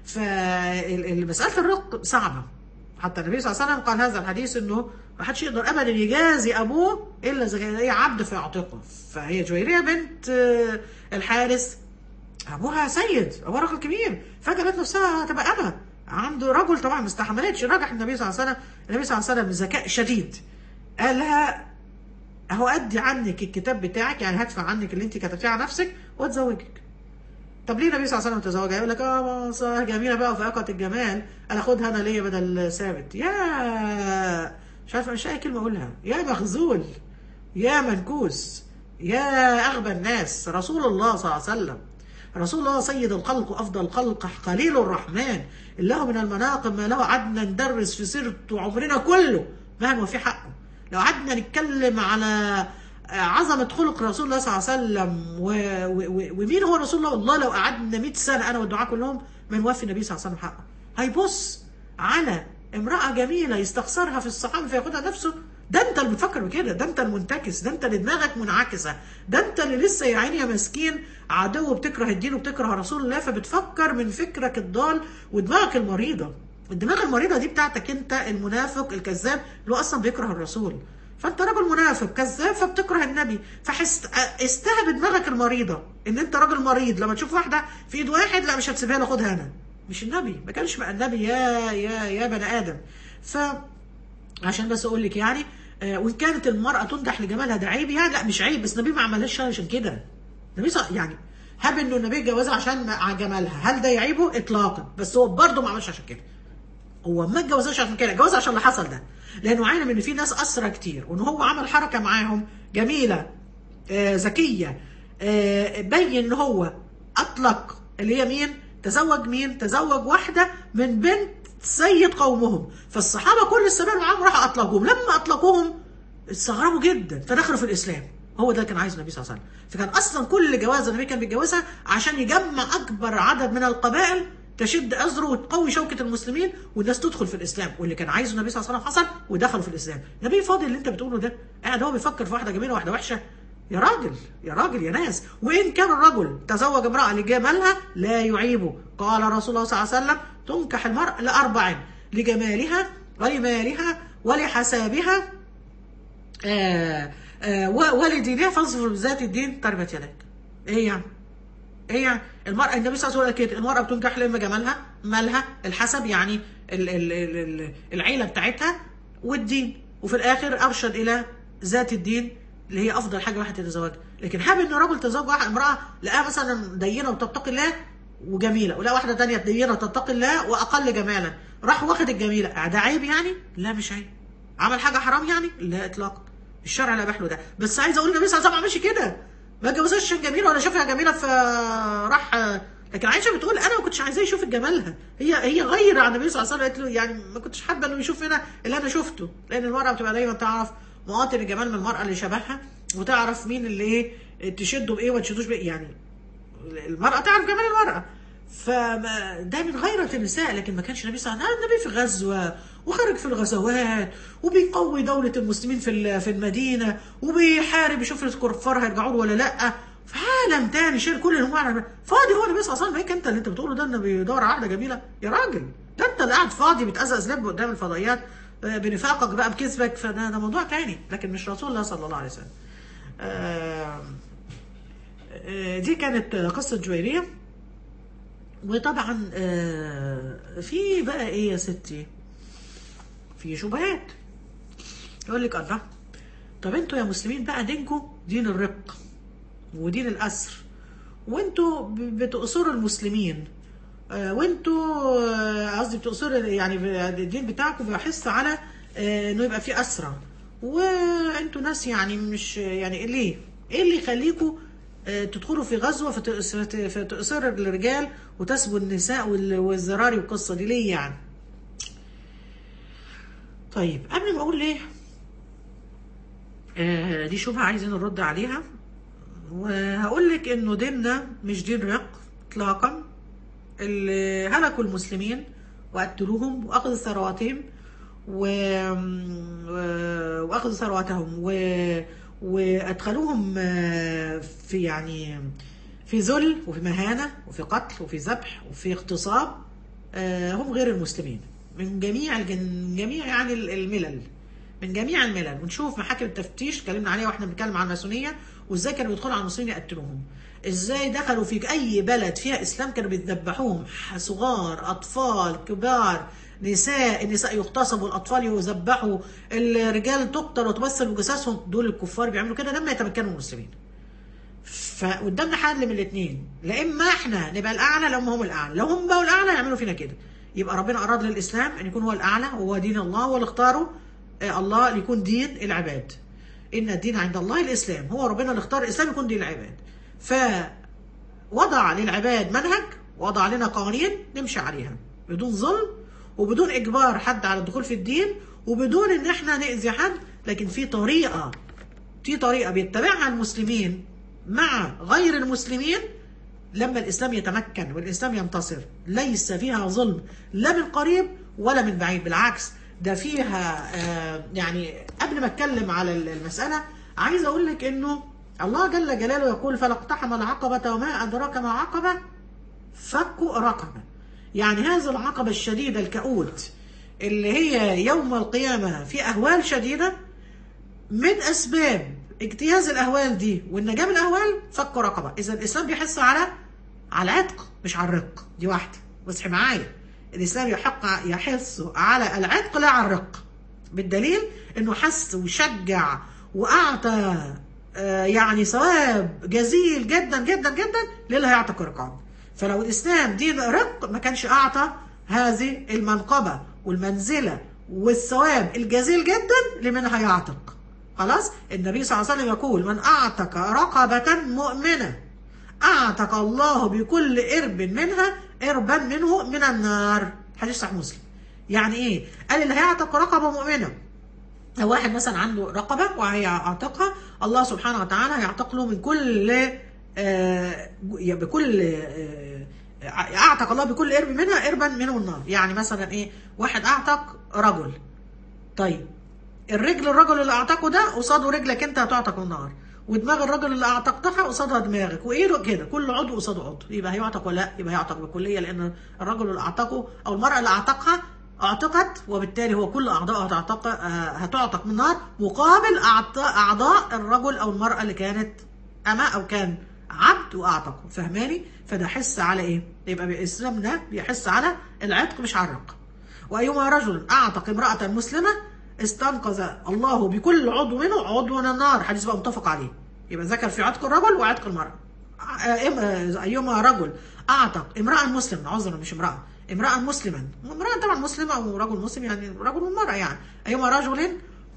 فمساله الرق صعبه حتى النبي صلى الله عليه وسلم قال هذا الحديث انه ما حدش يقدر ابدا يجازي ابوه الا اذا كان هي عبد فيعتقه فهي جويريه بنت الحارث ابوها سيد ابوها راجل كبير فجاه لقت نفسها تبقى ابا عنده رجل طبعا ما استحملتش رجح النبي صلى الله عليه وسلم النبي صلى الله عليه وسلم بذكاء شديد قال لها اهو ادي عنك الكتاب بتاعك يعني هدفع عنك اللي انت كتبتيه على نفسك واتزوجك طب ليه النبي صلى الله عليه وسلم تزوجها يقول لك اه جميله بقى وفاقه الجمال انا اخدها انا ليا بدل ثابت يا مش عارفه مش اي كلمه اقولها يا مخزول يا منكوس يا اغبى الناس رسول الله صلى الله عليه وسلم رسول الله سيد الخلق وافضل الخلق خليل الرحمن له من المناقب ما لو قعدنا ندرس في سيرته عمرنا كله ما هو في حقه لو قعدنا نتكلم على عظمة خلق رسول الله صلى الله عليه وسلم و... و... ومين هو رسول الله والله لو قعدنا 100 سنة أنا والدعاء كلهم ما نوفي النبي صلى الله عليه وسلم حقه هيبص على امرأة جميلة يستخسرها في الصحابة فياخدها نفسه ده انت اللي بتفكر بكده ده انت المنتكس ده انت اللي دماغك منعكسه ده انت اللي لسه يا عيني يا مسكين عدو بتكره الدين وبتكره رسول الله فبتفكر من فكرك الضال ودماغك المريضه الدماغ المريضه دي بتاعتك انت المنافق الكذاب اللي هو اصلا بيكره الرسول فانت راجل منافق كذاب فبتكره النبي فاستهب دماغك المريضه ان انت راجل مريض لما تشوف واحده في ايد واحد لا مش هتسيبها له خدها انا مش النبي ما كانش مع النبي يا يا يا بني ادم ف عشان بس اقول لك يعني آه وان كانت المراه تمدح لجمالها ده عيب يعني لا مش عيب بس النبي ما عملهاش عشان كده النبي يعني هب انه النبي اتجوزها عشان مع جمالها هل ده يعيبه اطلاقا بس هو برضه ما عملش عشان كده هو ما اتجوزهاش عشان كده اتجوزها عشان اللي حصل ده لانه علم ان في ناس اسرى كتير وان هو عمل حركه معاهم جميله آه ذكيه آه بين ان هو اطلق اللي هي مين تزوج مين تزوج واحده من بنت سيد قومهم فالصحابه كل السباب معاهم راحوا اطلقوهم لما اطلقوهم استغربوا جدا فدخلوا في الاسلام هو ده كان عايز النبي صلى الله عليه وسلم فكان اصلا كل جواز النبي كان بيتجوزها عشان يجمع اكبر عدد من القبائل تشد ازره وتقوي شوكه المسلمين والناس تدخل في الاسلام واللي كان عايزه النبي صلى الله عليه وسلم حصل ودخلوا في الاسلام النبي فاضي اللي انت بتقوله ده قاعد هو بيفكر في واحده جميله واحده وحشه يا راجل يا راجل يا ناس وان كان الرجل تزوج امراه لجمالها لا يعيبه قال رسول الله صلى الله عليه وسلم تنكح المرأة لأربع لجمالها ولمالها ولحسابها آآ آآ ولدينها فانصف بذات الدين تربت يدك ايه يعني ايه يعني المرأة النبي صلى الله عليه وسلم كده المرأة بتنكح لما جمالها مالها الحسب يعني ال ال ال العيلة بتاعتها والدين وفي الآخر أرشد إلى ذات الدين اللي هي أفضل حاجة واحد يتزوجها لكن حابب إن رجل تزوج واحد امرأة لقاها مثلا دينة وتتقي الله وجميلة ولا واحدة تانية دينة وتتقي الله وأقل جمالا راح واخد الجميلة ده عيب يعني؟ لا مش عيب عمل حاجة حرام يعني؟ لا إطلاقا الشرع لا يبيح له ده بس عايز أقول النبي صلى الله عليه وسلم ما عملش كده ما اتجوزهاش عشان جميلة ولا شافها جميلة فراح لكن عائشة بتقول أنا ما كنتش عايزاه يشوف جمالها هي هي غير عن النبي صلى الله عليه وسلم قالت له يعني ما كنتش حابة إنه يشوف هنا اللي أنا شفته لأن المرأة بتبقى دايما تعرف مواطن الجمال من المرأة اللي شبهها وتعرف مين اللي إيه تشده بإيه وما تشدوش بإيه يعني المرأة تعرف جمال المرأة فده من غيرة النساء لكن ما كانش النبي صلى الله عليه وسلم النبي في غزوة وخرج في الغزوات وبيقوي دولة المسلمين في في المدينة وبيحارب يشوف الكفار هيرجعوا له ولا لا في عالم تاني شيل كل الانواع فاضي هو النبي صلى الله عليه وسلم هيك انت اللي انت بتقوله ده انه بيدور على واحده جميله يا راجل ده انت اللي قاعد فاضي بتأزأز لب قدام الفضائيات آه، بنفاقك بقى بكذبك فده ده موضوع تاني لكن مش رسول الله صلى الله عليه وسلم آه، آه، دي كانت قصة جويرية وطبعا آه، في بقى ايه يا ستي في شبهات يقول لك الله طب انتوا يا مسلمين بقى دينكم دين الرق ودين الأسر وانتوا ب- بتقصروا المسلمين آه، وانتوا آه، قصدي بتقصروا يعني الدين بتاعكم بيحث على آه، انه يبقى في أسرة وانتوا ناس يعني مش يعني ليه؟ ايه اللي يخليكم آه، تدخلوا في غزوة فتقص- فت- فتقصروا الرجال وتسبوا النساء وال- والذراري والقصة دي ليه يعني؟ طيب قبل ما اقول ليه آه، دي شبهة عايزين نرد عليها وهقول لك انه ديننا مش دين رق اطلاقا اللي هلكوا المسلمين وقتلوهم واخذوا ثرواتهم و... و- واخذوا ثرواتهم و... وادخلوهم آه، في يعني في ذل وفي مهانه وفي قتل وفي ذبح وفي اغتصاب آه، هم غير المسلمين من جميع الجن... من جميع يعني الملل من جميع الملل ونشوف محاكم التفتيش اتكلمنا عليها واحنا بنتكلم عن الماسونيه وازاي كانوا بيدخلوا على المسلمين يقتلوهم ازاي دخلوا في اي بلد فيها اسلام كانوا بيذبحوهم صغار اطفال كبار نساء النساء يغتصبوا الاطفال يذبحوا الرجال تقتل وتمثل بجثثهم دول الكفار بيعملوا كده لما يتمكنوا من المسلمين فقدامنا حل من الاثنين لا اما احنا نبقى الاعلى لو هم الاعلى لو هم بقوا الاعلى يعملوا فينا كده يبقى ربنا اراد للاسلام ان يكون هو الاعلى وهو دين الله هو اللي اختاره آه، الله ليكون دين العباد ان الدين عند الله الاسلام هو ربنا اللي اختار الاسلام يكون دين العباد فوضع للعباد منهج وضع لنا قوانين نمشي عليها بدون ظلم وبدون اجبار حد على الدخول في الدين وبدون ان احنا نأذي حد لكن في طريقه في طريقه بيتبعها المسلمين مع غير المسلمين لما الاسلام يتمكن والاسلام ينتصر ليس فيها ظلم لا من قريب ولا من بعيد بالعكس ده فيها آه، يعني قبل ما اتكلم على المساله عايز اقول لك انه الله جل جلاله يقول فلا اقتحم العقبه وما ادراك ما عقبه فك رقبه يعني هذه العقبه الشديده الكؤود اللي هي يوم القيامه في اهوال شديده من اسباب اجتياز الاهوال دي والنجاه من الاهوال فك رقبه اذا الاسلام بيحث على على العتق مش على الرق دي واحده واصحي معايا الاسلام يحق يحث على العتق لا على الرق بالدليل انه حث وشجع واعطى آه، يعني ثواب جزيل جدا جدا جدا للي هيعتق رقاب فلو الاسلام دين رق ما كانش اعطى هذه المنقبه والمنزله والثواب الجزيل جدا لمن هيعتق خلاص النبي صلى الله عليه وسلم يقول من اعتق رقبه مؤمنه اعتق الله بكل ارب منها اربا منه من النار حديث صحيح مسلم يعني ايه قال اللي هيعتق رقبه مؤمنه لو واحد مثلا عنده رقبة وهيعتقها الله سبحانه وتعالى هيعتق له من كل آه، بكل آه، اعتق الله بكل قرب منها قربا منه النار يعني مثلا ايه واحد اعتق رجل طيب الرجل الرجل اللي اعتقه ده قصاده رجلك انت هتعتق النار ودماغ الرجل اللي اعتقتها قصادها دماغك وايده كده كل عضو قصاده عضو يبقى هيعتق ولا لا يبقى هيعتق بالكليه لان الرجل اللي اعتقه او المراه اللي اعتقها اعتقت وبالتالي هو كل اعضائها هتعتق آه، هتعتق من النار مقابل أعط- اعضاء الرجل او المراه اللي كانت اما او كان عبد واعتقه فهماني فده حس على ايه يبقى الاسلام ده بيحس على العتق مش على الرق وايما رجل اعتق امراه مسلمه استنقذ الله بكل عضو منه عضو من النار حديث بقى متفق عليه يبقى ذكر في عتق الرجل وعتق المراه آه، إم- آه، ايما رجل اعتق امراه مسلم عذرا مش امراه امراه مسلما امراه طبعا مسلمه او رجل مسلم يعني رجل ومراه يعني ايما رجل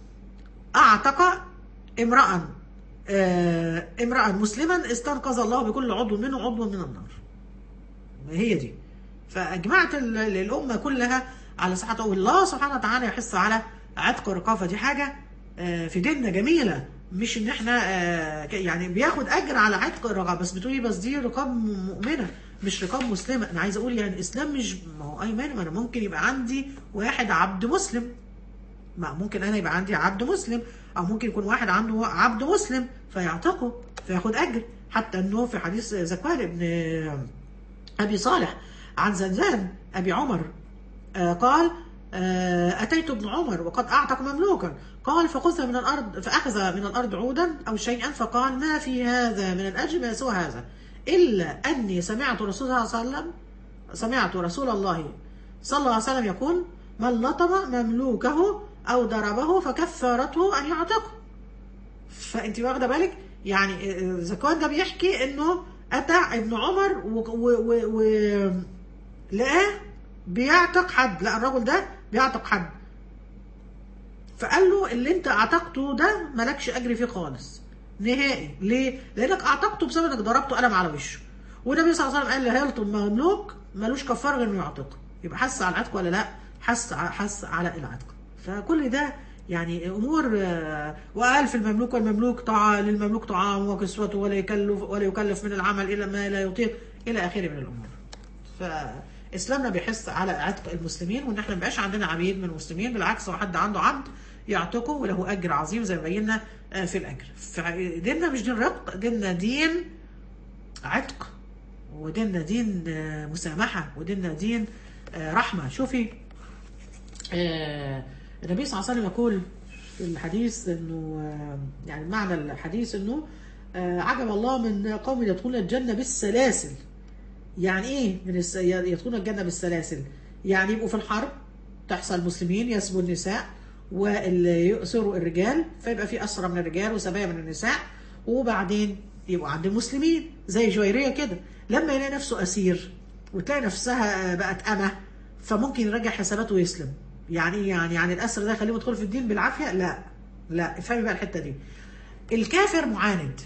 اعتق امرأ آه، امرأ مسلما استنقذ الله بكل عضو منه عضو من النار هي دي فاجمعت ال- ال- الامه كلها على صحه الله سبحانه وتعالى يحث على عتق الرقافه دي حاجه آه، في ديننا جميله مش ان احنا آه، ك- يعني بياخد اجر على عتق الرقاب بس بتقولي بس دي رقاب مؤمنه مش رقاب مسلمه انا عايزه اقول يعني الاسلام مش ما هو ايمان ما انا ممكن يبقى عندي واحد عبد مسلم ما ممكن انا يبقى عندي عبد مسلم او ممكن يكون واحد عنده عبد مسلم فيعتقه فياخد اجر حتى انه في حديث زكوان ابن ابي صالح عن زنزان ابي عمر آه قال آه أتيت ابن عمر وقد أعتق مملوكا قال فخذ من الأرض فأخذ من الأرض عودا أو شيئا فقال ما في هذا من الأجر ما سوى هذا إلا أني سمعت رسول الله صلى الله عليه وسلم سمعت رسول الله صلى الله عليه وسلم يقول من لطم مملوكه أو ضربه فكفارته أن يعتقه فأنت واخدة بالك يعني زكوان ده بيحكي إنه أتى ابن عمر و, و, و, و لقاه بيعتق حد لا الرجل ده بيعتق حد فقال له اللي انت اعتقته ده مالكش اجر فيه خالص نهائي ليه؟ لانك اعتقته بسبب انك ضربته قلم على وشه والنبي صلى الله عليه وسلم قال اللي هيلطم مملوك ملوش كفاره غير انه يعتقه يبقى حس على العتق ولا لا؟ حس حس على العتق فكل ده يعني امور وقال في المملوك والمملوك طاعه للمملوك طعام وكسوته ولا يكلف ولا يكلف من العمل الا ما لا يطيق الى اخره من الامور. فاسلامنا بيحث على عتق المسلمين وان احنا ما يبقاش عندنا عبيد من المسلمين بالعكس لو حد عنده عبد يعتقه وله اجر عظيم زي ما بينا في الاجر. فديننا مش دين رق ديننا دين عتق وديننا دين مسامحه وديننا دين رحمه شوفي النبي صلى الله عليه وسلم يقول في الحديث انه يعني معنى الحديث انه عجب الله من قوم يدخلون الجنه بالسلاسل يعني ايه من الس... يدخلون الجنه بالسلاسل يعني يبقوا في الحرب تحصل مسلمين يسبوا النساء واللي يؤسروا الرجال فيبقى في اسرى من الرجال وسبايا من النساء وبعدين يبقوا عند المسلمين زي جويريه كده لما يلاقي نفسه اسير وتلاقي نفسها بقت امه فممكن يرجع حساباته ويسلم يعني ايه يعني يعني الاسر ده خليه يدخل في الدين بالعافيه لا لا افهمي بقى الحته دي الكافر معاند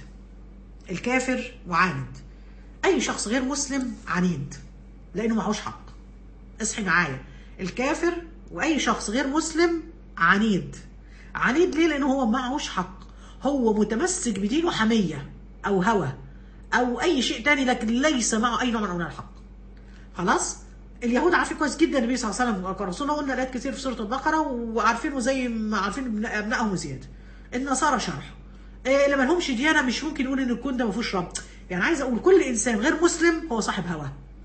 الكافر معاند اي شخص غير مسلم عنيد لانه معهوش حق اصحي معايا الكافر واي شخص غير مسلم عنيد عنيد ليه لانه هو معهوش حق هو متمسك بدينه حميه او هوى او اي شيء تاني لكن ليس معه اي نوع من انواع الحق خلاص اليهود عارفين كويس جدا النبي صلى الله عليه وسلم كرسولنا قلنا الايات كتير في سوره البقره وعارفينه زي ما عارفين ابنائهم وزياده النصارى شرح إيه اللي ما لهمش ديانه مش ممكن يقول ان الكون ده ما فيهوش رب يعني عايز اقول كل انسان غير مسلم هو صاحب هوى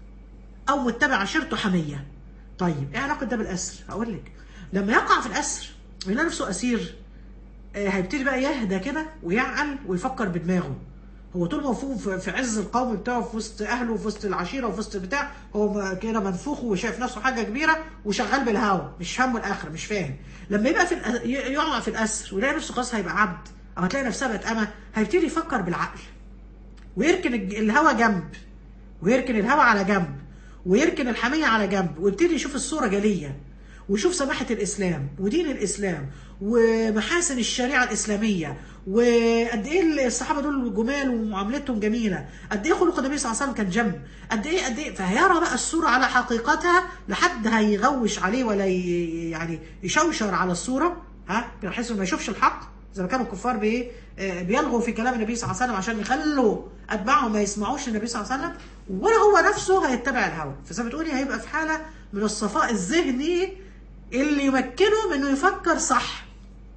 او متبع عشيرته حميه طيب ايه علاقه ده بالاسر اقول لك لما يقع في الاسر ويلاقي نفسه اسير إيه هيبتدي بقى يهدى كده ويعقل ويفكر بدماغه هو طول ما هو في عز القوم بتاعه في وسط اهله وفي وسط العشيره وفي وسط بتاع هو كده منفوخ وشايف نفسه حاجه كبيره وشغال بالهوا مش همه الاخره مش فاهم لما يبقى في يقع في الاسر ويلاقي نفسه خلاص هيبقى عبد او هتلاقي نفسها بقت امه هيبتدي يفكر بالعقل ويركن الهوا جنب ويركن الهوا على جنب ويركن الحميه على جنب ويبتدي يشوف الصوره جليه ويشوف سماحه الاسلام ودين الاسلام ومحاسن الشريعه الاسلاميه وقد ايه الصحابه دول جمال ومعاملتهم جميله قد ايه خلق النبي صلى الله عليه وسلم كان جم قد ايه قد ايه فهيرى بقى الصوره على حقيقتها لحد هيغوش عليه ولا يعني يشوشر على الصوره ها بحيث ما يشوفش الحق زي ما كانوا الكفار بايه بيلغوا في كلام النبي صلى الله عليه وسلم عشان يخلوا اتباعهم ما يسمعوش النبي صلى الله عليه وسلم ولا هو نفسه هيتبع الهوى فزي ما بتقولي هيبقى في حاله من الصفاء الذهني اللي يمكنه من انه يفكر صح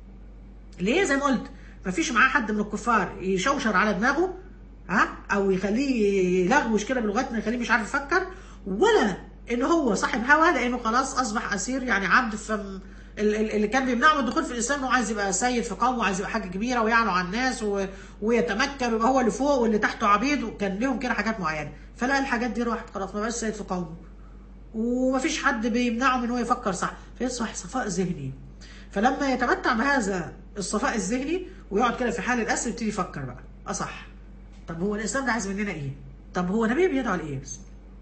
ليه زي ما قلت مفيش معاه حد من الكفار يشوشر على دماغه ها او يخليه يلغوش كده بلغتنا يخليه مش عارف يفكر ولا ان هو صاحب هوى لانه خلاص اصبح اسير يعني عبد فم اللي كان بيمنعه من الدخول في الاسلام انه عايز يبقى سيد في قومه وعايز يبقى حاجه كبيره ويعلو على الناس و... ويتمكن ويبقى هو اللي فوق واللي تحته عبيد وكان لهم كده حاجات معينه فلا الحاجات دي راحت خلاص ما بقاش سيد في قومه ومفيش حد بيمنعه من انه يفكر صح فيصبح صفاء ذهني فلما يتمتع بهذا الصفاء الذهني ويقعد كده في حال الاسر يبتدي يفكر بقى اصح طب هو الاسلام ده عايز مننا ايه طب هو نبي بيدعو لايه بس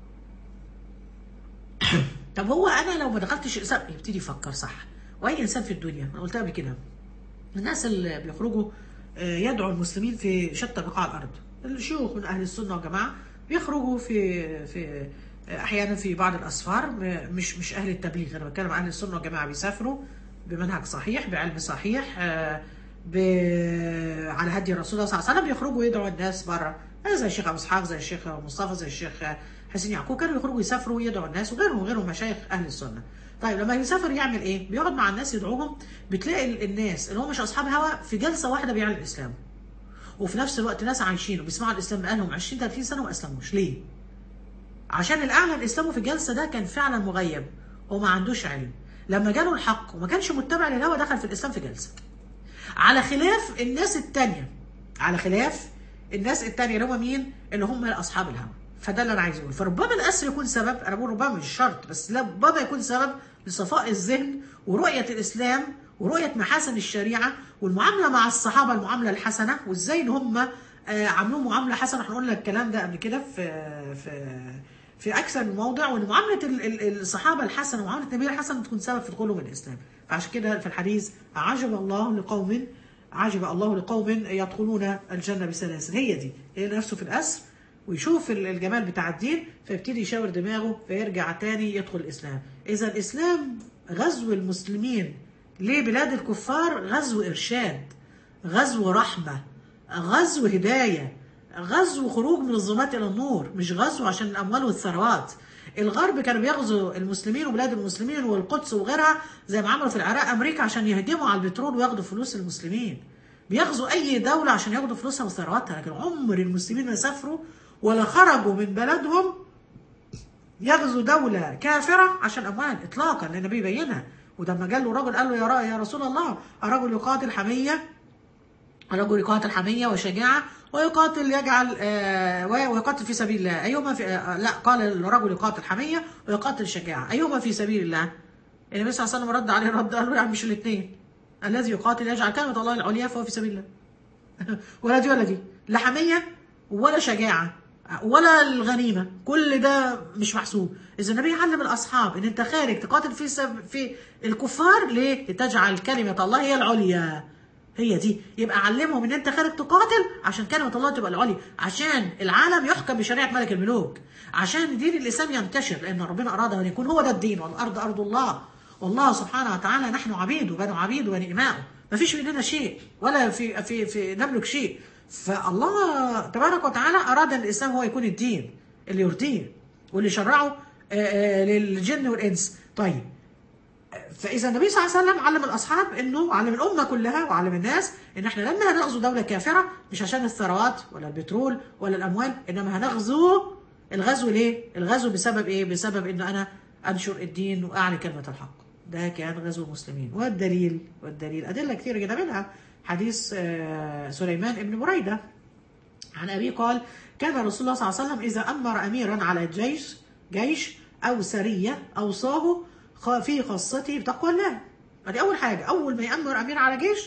طب هو انا لو ما دخلتش الاسلام يبتدي يفكر صح واي انسان في الدنيا انا قلتها قبل كده الناس اللي بيخرجوا يدعو المسلمين في شتى بقاع الارض الشيوخ من اهل السنه والجماعه بيخرجوا في في احيانا في بعض الاسفار مش مش اهل التبليغ انا بتكلم عن اهل السنه والجماعه بيسافروا بمنهج صحيح بعلم صحيح ب... على هدي الرسول صلى الله عليه وسلم يخرجوا يدعوا الناس بره زي الشيخ ابو اسحاق زي الشيخ مصطفى زي الشيخ حسين يعقوب كانوا يخرجوا يسافروا ويدعوا الناس وغيرهم وغيرهم مشايخ اهل السنه طيب لما يسافر يعمل ايه بيقعد مع الناس يدعوهم بتلاقي الناس اللي هم مش اصحاب هوا في جلسه واحده بيعلن الاسلام وفي نفس الوقت ناس عايشين وبيسمعوا الاسلام بقالهم 20 30 سنه وما اسلموش ليه عشان الاعلن اسلامه في الجلسه ده كان فعلا مغيب وما عندوش علم لما جاله الحق وما كانش متبع للهوى دخل في الاسلام في جلسه على خلاف الناس التانية على خلاف الناس التانية اللي هم مين اللي هم اصحاب الهوى فده اللي انا عايز اقول فربما الاسر يكون سبب انا بقول ربما مش شرط بس ربما يكون سبب لصفاء الذهن ورؤيه الاسلام ورؤيه محاسن الشريعه والمعامله مع الصحابه المعامله الحسنه وازاي ان هم آه، عاملون معامله حسنه احنا قلنا الكلام ده قبل كده في في في اكثر من موضع وان معامله ال- ال- الصحابه الحسنه ومعامله النبي الحسن تكون سبب في دخولهم الاسلام فعشان كده في الحديث عجب الله لقوم عجب الله لقوم يدخلون الجنه بسلاسل هي دي هي نفسه في الاسر ويشوف ال- الجمال بتاع الدين فيبتدي يشاور دماغه فيرجع تاني يدخل الاسلام اذا الاسلام غزو المسلمين لبلاد الكفار غزو ارشاد غزو رحمه غزو هدايه غزو خروج من الظلمات الى النور مش غزو عشان الاموال والثروات الغرب كانوا بيغزو المسلمين وبلاد المسلمين والقدس وغيرها زي ما عملوا في العراق امريكا عشان يهدموا على البترول وياخدوا فلوس المسلمين بيغزو اي دوله عشان ياخدوا فلوسها وثرواتها لكن عمر المسلمين ما سافروا ولا خرجوا من بلدهم يغزو دولة كافرة عشان أموال إطلاقا لأن النبي بينها وده لما جاله رجل قال له يا رأي يا رسول الله الرجل يقاتل حمية الرجل يقاتل حمية وشجاعة ويقاتل يجعل آه ويقاتل في سبيل الله أيهما في آه لا قال الرجل يقاتل حمية ويقاتل شجاعة أيهما في سبيل الله النبي صلى الله عليه وسلم رد عليه رد قال له يعني مش الاثنين الذي يقاتل يجعل كلمة الله العليا فهو في سبيل الله ولا دي ولا دي لا حمية ولا شجاعة ولا الغنيمة كل ده مش محسوب إذا النبي علم الأصحاب إن أنت خارج تقاتل في سب في الكفار ليه؟ لتجعل كلمة الله هي العليا هي دي يبقى علمهم ان انت خارج تقاتل عشان كلمه الله تبقى العليا عشان العالم يحكم بشريعه ملك الملوك عشان دين الاسلام ينتشر لان ربنا اراد ان يكون هو ده الدين والارض ارض الله والله سبحانه وتعالى نحن عبيد وبنو عبيد وبني اماء ما فيش مننا شيء ولا في في في نملك شيء فالله تبارك وتعالى اراد ان الاسلام هو يكون الدين اللي يرضيه واللي شرعه آه، آه، للجن والانس طيب فاذا النبي صلى الله عليه وسلم علم الاصحاب انه علم الامه كلها وعلم الناس ان احنا لما هنغزو دوله كافره مش عشان الثروات ولا البترول ولا الاموال انما هنغزو الغزو ليه؟ الغزو بسبب ايه؟ بسبب ان انا انشر الدين واعلي كلمه الحق. ده كان غزو المسلمين والدليل والدليل ادله كثيره جدا منها حديث آه، سليمان بن بريده عن أبي قال كان رسول الله صلى الله عليه وسلم إذا أمر أميرا على الجيش جيش أو سرية أوصاه خ- في خاصته بتقوى الله دي أول حاجة أول ما يأمر أمير على جيش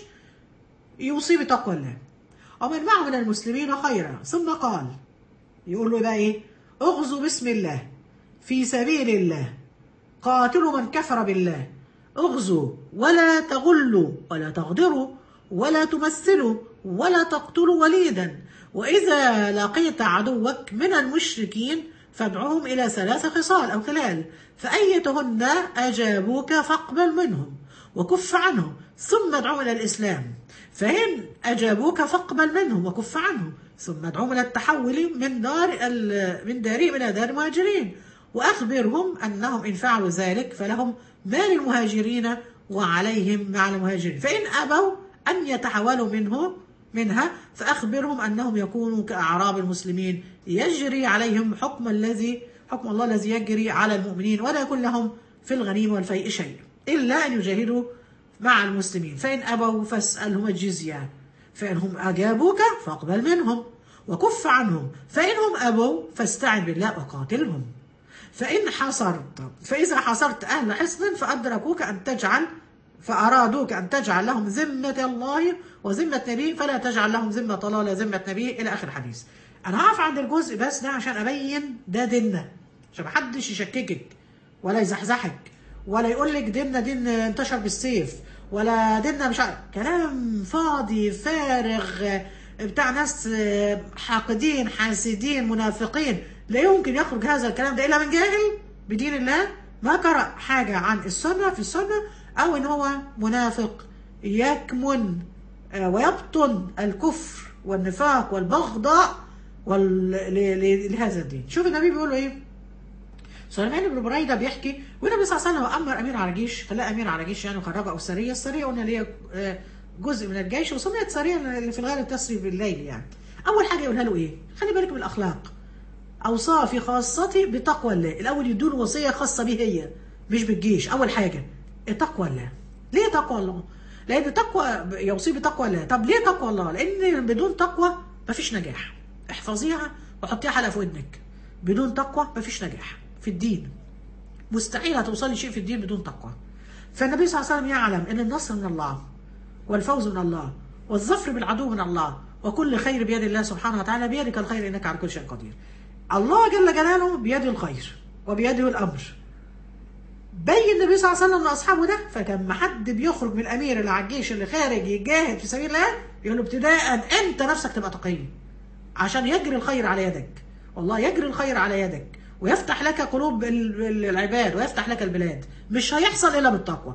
يوصي بتقوى الله ومن معه من المسلمين خيرا ثم قال يقول له بقى إيه اغزوا بسم الله في سبيل الله قاتلوا من كفر بالله اغزوا ولا تغلوا ولا تغدروا ولا تمثلوا ولا تقتلوا وليدا وإذا لقيت عدوك من المشركين فادعوهم إلى ثلاث خصال أو خلال فأيتهن أجابوك فاقبل منهم وكف عنهم ثم ادعوهم إلى الإسلام فإن أجابوك فاقبل منهم وكف عنهم ثم ادعوهم إلى التحول من دار ال- من دارهم إلى دار المهاجرين وأخبرهم أنهم إن فعلوا ذلك فلهم ما للمهاجرين وعليهم مع المهاجرين فإن أبوا أن يتحولوا منه منها فأخبرهم أنهم يكونوا كأعراب المسلمين يجري عليهم حكم الذي حكم الله الذي يجري على المؤمنين ولا يكون لهم في الغنيمة والفيء شيء إلا أن يجاهدوا مع المسلمين فإن أبوا فاسألهم الجزية فإنهم أجابوك فاقبل منهم وكف عنهم فإنهم أبوا فاستعن بالله وقاتلهم فإن حصرت فإذا حصرت أهل حصن فأدركوك أن تجعل فأرادوك أن تجعل لهم ذمة الله وذمة نبيه فلا تجعل لهم ذمة الله ولا ذمة نبيه إلى آخر الحديث أنا هقف عند الجزء بس ده عشان أبين ده ديننا عشان محدش يشككك ولا يزحزحك ولا يقول لك ديننا دين انتشر بالسيف ولا ديننا مش عارف كلام فاضي فارغ بتاع ناس حاقدين حاسدين منافقين لا يمكن يخرج هذا الكلام ده الا من جاهل بدين الله ما قرأ حاجة عن السنة في السنة أو إن هو منافق يكمن آه، ويبطن الكفر والنفاق والبغضاء وال... ل... ل... لهذا الدين شوف النبي بيقول له إيه سليمان بن بريده بيحكي والنبي صلى الله عليه وسلم امر امير على جيش خلاه امير على جيش يعني وخرجه او سريه السريه قلنا اللي هي آه، جزء من الجيش وسميت سريه اللي في الغالب تسري بالليل يعني اول حاجه يقولها له ايه خلي بالك من الاخلاق اوصاه في خاصته بتقوى الله الاول يدون وصيه خاصه به هي مش بالجيش اول حاجه تقوى الله ليه تقوى الله لان تقوى يوصي بتقوى الله طب ليه تقوى الله لان بدون تقوى مفيش نجاح احفظيها وحطيها حلقه في ودنك بدون تقوى مفيش نجاح في الدين مستحيل هتوصلي شيء في الدين بدون تقوى فالنبي صلى الله عليه وسلم يعلم ان النصر من الله والفوز من الله والظفر بالعدو من الله وكل خير بيد الله سبحانه وتعالى بيدك الخير انك على كل شيء قدير الله جل جلاله بيده الخير وبيده الامر بين النبي صلى الله عليه وسلم لاصحابه ده فكان ما حد بيخرج من الامير اللي على الجيش اللي خارج يجاهد في سبيل الله يقول له ابتداء انت نفسك تبقى تقي عشان يجري الخير على يدك والله يجري الخير على يدك ويفتح لك قلوب ال- ال- العباد ويفتح لك البلاد مش هيحصل الا بالتقوى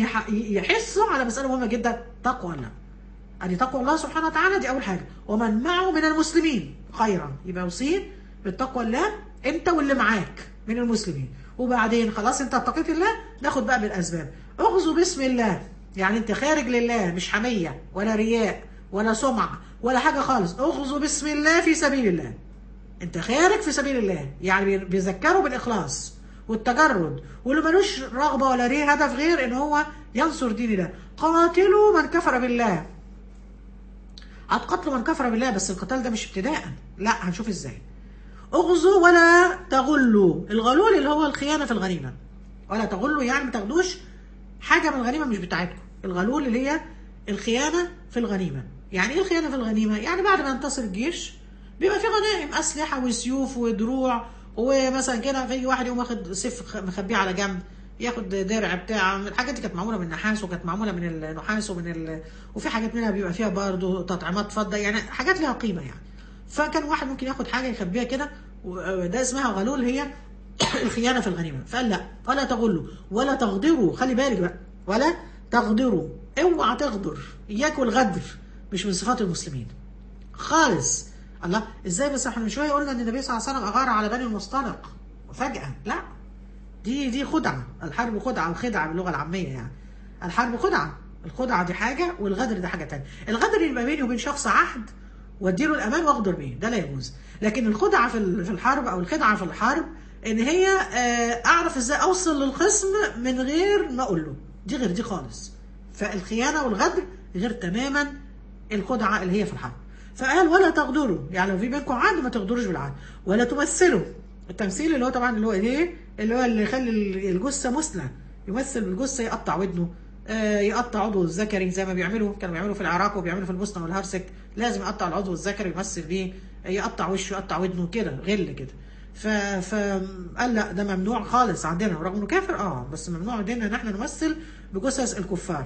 فيحسوا على مساله مهمه جدا تقوى الله ادي تقوى الله سبحانه وتعالى دي اول حاجه ومن معه من المسلمين خيرا يبقى وصيه بالتقوى الله انت واللي معاك من المسلمين وبعدين خلاص انت اتقيت الله ناخد بقى بالاسباب اغزو باسم الله يعني انت خارج لله مش حميه ولا رياء ولا سمعه ولا حاجه خالص اغزو باسم الله في سبيل الله انت خارج في سبيل الله يعني بي- بيذكروا بالاخلاص والتجرد واللي ملوش رغبه ولا ليه هدف غير ان هو ينصر دين الله قاتلوا من كفر بالله هتقتلوا من كفر بالله بس القتال ده مش ابتداء لا هنشوف ازاي اغزوا ولا تغلوا الغلول اللي هو الخيانه في الغنيمه ولا تغلوا يعني ما تاخدوش حاجه من الغنيمه مش بتاعتكم الغلول اللي هي الخيانه في الغنيمه يعني ايه الخيانه في الغنيمه يعني بعد ما ينتصر الجيش بيبقى في غنائم اسلحه وسيوف ودروع ومثلا كده في واحد يقوم واخد سيف خ- مخبيه على جنب ياخد درع بتاع الحاجات دي كانت معموله من النحاس وكانت معموله من النحاس ومن ال... وفي حاجات منها بيبقى فيها برضه تطعيمات فضه يعني حاجات لها قيمه يعني فكان واحد ممكن ياخد حاجه يخبيها كده وده اسمها غلول هي الخيانه في الغنيمه فقال لا ولا تغلوا ولا تغدروا خلي بالك بقى ولا تغدروا اوعى تغدر اياك والغدر مش من صفات المسلمين خالص الله ازاي بس احنا من شويه قلنا ان النبي صلى الله عليه وسلم اغار على بني المصطلق فجاه لا دي دي خدعه الحرب خدعه وخدعه باللغه العاميه يعني الحرب خدعه الخدعه دي حاجه والغدر ده حاجه تانية الغدر يبقى بيني وبين شخص عهد واديله الامان واغدر بيه ده لا يجوز لكن الخدعه في ال- في الحرب او الخدعه في الحرب ان هي آه، اعرف ازاي اوصل للخصم من غير ما اقول له دي غير دي خالص فالخيانه والغدر غير تماما الخدعه اللي هي في الحرب فقال ولا تغدروا يعني لو في بينكم عهد ما تغدروش بالعهد ولا تمثلوا التمثيل اللي هو طبعا اللي هو ايه اللي هو اللي يخلي الجثه مثلى يمثل بالجثه يقطع ودنه آه، يقطع عضو الذكري زي ما بيعملوا كانوا بيعملوا في العراق وبيعملوا في البوسنه والهرسك لازم يقطع العضو الذكري يمثل بيه يقطع وشه يقطع ودنه كده غل كده ف فقال لا ده ممنوع خالص عندنا رغم انه كافر اه بس ممنوع عندنا ان احنا نمثل بجثث الكفار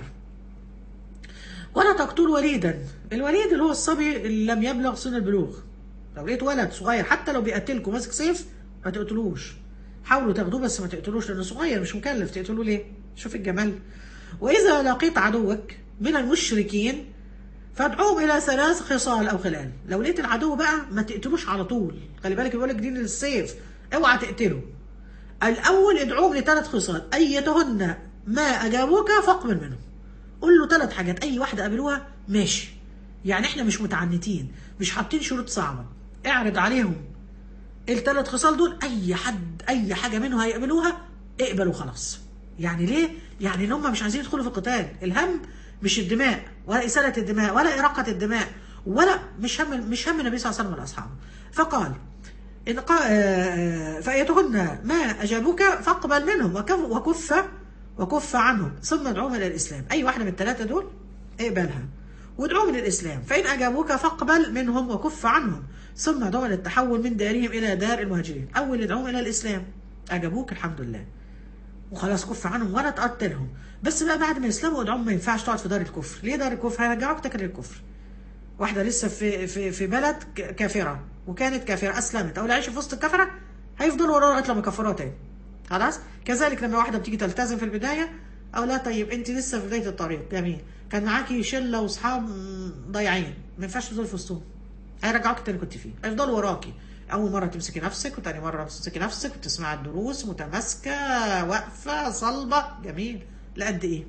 ولا تقتل وليدا الوليد اللي هو الصبي اللي لم يبلغ سن البلوغ لو لقيت ولد صغير حتى لو بيقتلكم ماسك سيف ما تقتلوش حاولوا تاخدوه بس ما تقتلوش لانه صغير مش مكلف تقتلوه ليه شوف الجمال واذا لقيت عدوك من المشركين فادعوهم الى ثلاث خصال او خلال لو لقيت العدو بقى ما تقتلوش على طول خلي بالك بيقول لك دين السيف اوعى تقتله الاول ادعوهم لثلاث خصال ايتهن ما اجابوك فاقبل منهم قول له ثلاث حاجات اي واحده قابلوها ماشي يعني احنا مش متعنتين مش حاطين شروط صعبه اعرض عليهم الثلاث خصال دول اي حد اي حاجه منهم هيقبلوها اقبلوا خلاص يعني ليه يعني ان هم مش عايزين يدخلوا في القتال الهم مش الدماء ولا اساله الدماء ولا اراقه الدماء ولا مش هم مش هم النبي صلى الله عليه وسلم ولا اصحابه فقال إن قا... آه، فأيتهن ما أجابوك فاقبل منهم وكف وكف وكف عنهم ثم ادعوهم إلى الإسلام أي واحدة من الثلاثة دول اقبلها وادعوهم إلى الإسلام فإن أجابوك فاقبل منهم وكف عنهم ثم ادعوهم إلى التحول من دارهم إلى دار المهاجرين أول ادعوهم إلى الإسلام أجابوك الحمد لله وخلاص كف عنهم ولا تقتلهم بس بقى بعد ما يسلموا ادعوهم ما ينفعش تقعد في دار الكفر ليه دار الكفر هيرجعوك تكره الكفر واحده لسه في في في بلد ك- كافره وكانت كافره اسلمت او عايشه في وسط الكفره هيفضلوا وراها لغايه لما يكفروها تاني خلاص كذلك لما واحده بتيجي تلتزم في البدايه او لا طيب انت لسه في بدايه الطريق جميل كان معاكي شله واصحاب مم، ضايعين ما ينفعش تفضلي في وسطهم هيرجعوك تاني كنت فيه هيفضلوا وراكي اول مره تمسكي نفسك وتاني مره تمسكي نفسك وتسمعي الدروس متماسكه واقفه صلبه جميل لقد ايه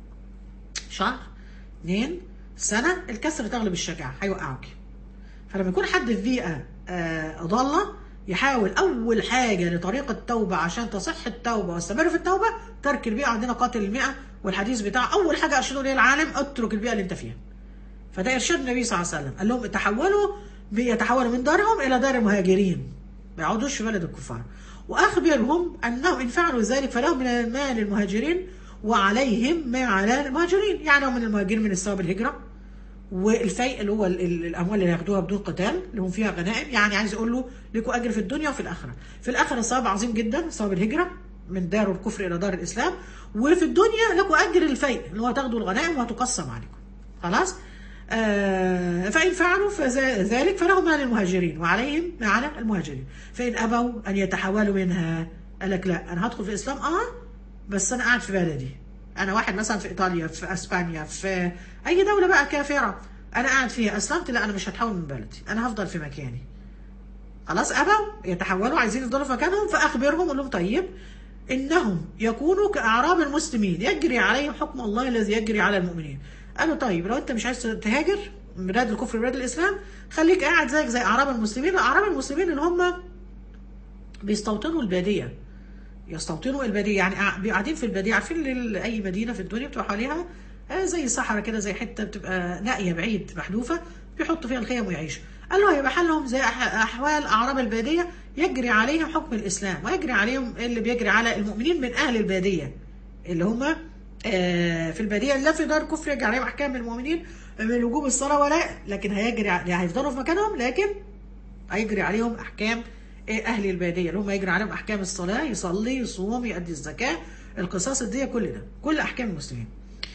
شهر اتنين سنة الكسر تغلب الشجاعة هيوقعك فلما يكون حد في بيئة آه، ضالة يحاول اول حاجه لطريق التوبه عشان تصح التوبه واستمر في التوبه ترك البيئه عندنا قاتل المئه والحديث بتاع اول حاجه ارشدوا ليه العالم اترك البيئه اللي انت فيها فده ارشاد النبي صلى الله عليه وسلم قال لهم تحولوا يتحولوا من دارهم الى دار المهاجرين ما يقعدوش في بلد الكفار واخبرهم انهم ان فعلوا ذلك فلهم من المال المهاجرين وعليهم ما على المهاجرين يعني هم من المهاجرين من الثواب الهجره والفيء اللي هو ال- ال- الاموال اللي هياخدوها بدون قتال اللي هم فيها غنائم يعني عايز يقول له لكم اجر في الدنيا وفي الاخره في الاخره ثواب عظيم جدا ثواب الهجره من دار الكفر الى دار الاسلام وفي الدنيا لكم اجر الفيء اللي هو تاخدوا الغنائم وهتقسم عليكم خلاص آه فإن فعلوا فذا- ذلك فلهم مال المهاجرين وعليهم ما على المهاجرين فإن أبوا أن يتحولوا منها قال لك لا أنا هدخل في الإسلام آه بس أنا قاعد في بلدي أنا واحد مثلا في إيطاليا في أسبانيا في أي دولة بقى كافرة أنا قاعد فيها أسلمت لا أنا مش هتحول من بلدي أنا هفضل في مكاني خلاص أبوا يتحولوا عايزين يفضلوا في مكانهم فأخبرهم قول لهم طيب إنهم يكونوا كأعراب المسلمين يجري عليهم حكم الله الذي يجري على المؤمنين قالوا طيب لو أنت مش عايز تهاجر من بلاد الكفر بلاد الإسلام خليك قاعد زيك زي أعراب المسلمين أعراب المسلمين اللي هم بيستوطنوا البادية يستوطنوا البادية يعني قاع- قاعدين في البادية عارفين ال- أي مدينة في الدنيا بتبقى حواليها آه، زي صحراء كده زي حتة بتبقى نائية بعيد محذوفة بيحطوا فيها الخيم ويعيشوا قالوا هيبقى حالهم زي أح- أحوال أعراب البادية يجري عليهم حكم الإسلام ويجري عليهم اللي بيجري على المؤمنين من أهل البادية اللي هم آه، في البادية لا في دار كفر يجري عليهم أحكام المؤمنين من وجوب الصلاة ولا لكن هيجري ع- يعني هيفضلوا في مكانهم لكن هيجري عليهم احكام إيه اهل الباديه اللي هم يجري عليهم احكام الصلاه يصلي يصوم يؤدي الزكاه القصاص الديه كل ده كل احكام المسلمين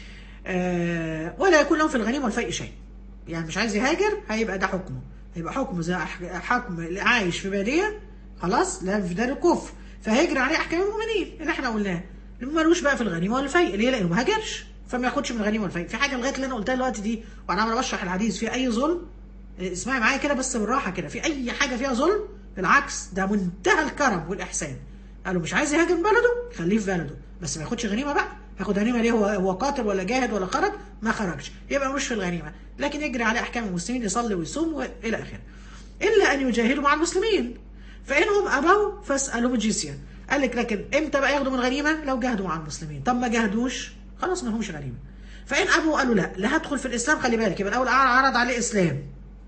آه ولا يكون لهم في الغنيمه والفيء شيء يعني مش عايز يهاجر هيبقى ده حكمه هيبقى حكمه زي أح- حكم اللي عايش في باديه خلاص لا في دار الكفر فهيجري عليه احكام المؤمنين اللي احنا قلناه اللي ملوش بقى في الغنيمه والفيء اللي لانه ما هاجرش فما ياخدش من الغنيمه والفيء في حاجه لغايه اللي انا قلتها دلوقتي دي وانا عمال بشرح الحديث في اي ظلم اسمعي معايا كده بس بالراحه كده في اي حاجه فيها ظلم بالعكس ده منتهى الكرم والاحسان قالوا مش عايز يهاجم بلده خليه في بلده بس ما ياخدش غنيمه بقى ياخد غنيمه ليه هو هو قاتل ولا جاهد ولا خرج ما خرجش يبقى مش في الغنيمه لكن يجري عليه احكام المسلمين يصلي ويصوم والى اخره الا ان يجاهدوا مع المسلمين فانهم ابوا فاسالوا الجزيه قال لك لكن امتى بقى ياخدوا من الغنيمه لو جاهدوا مع المسلمين طب ما جاهدوش خلاص ما لهمش غنيمه فان ابوا قالوا لا لا هدخل في الاسلام خلي بالك يبقى الاول عرض عليه اسلام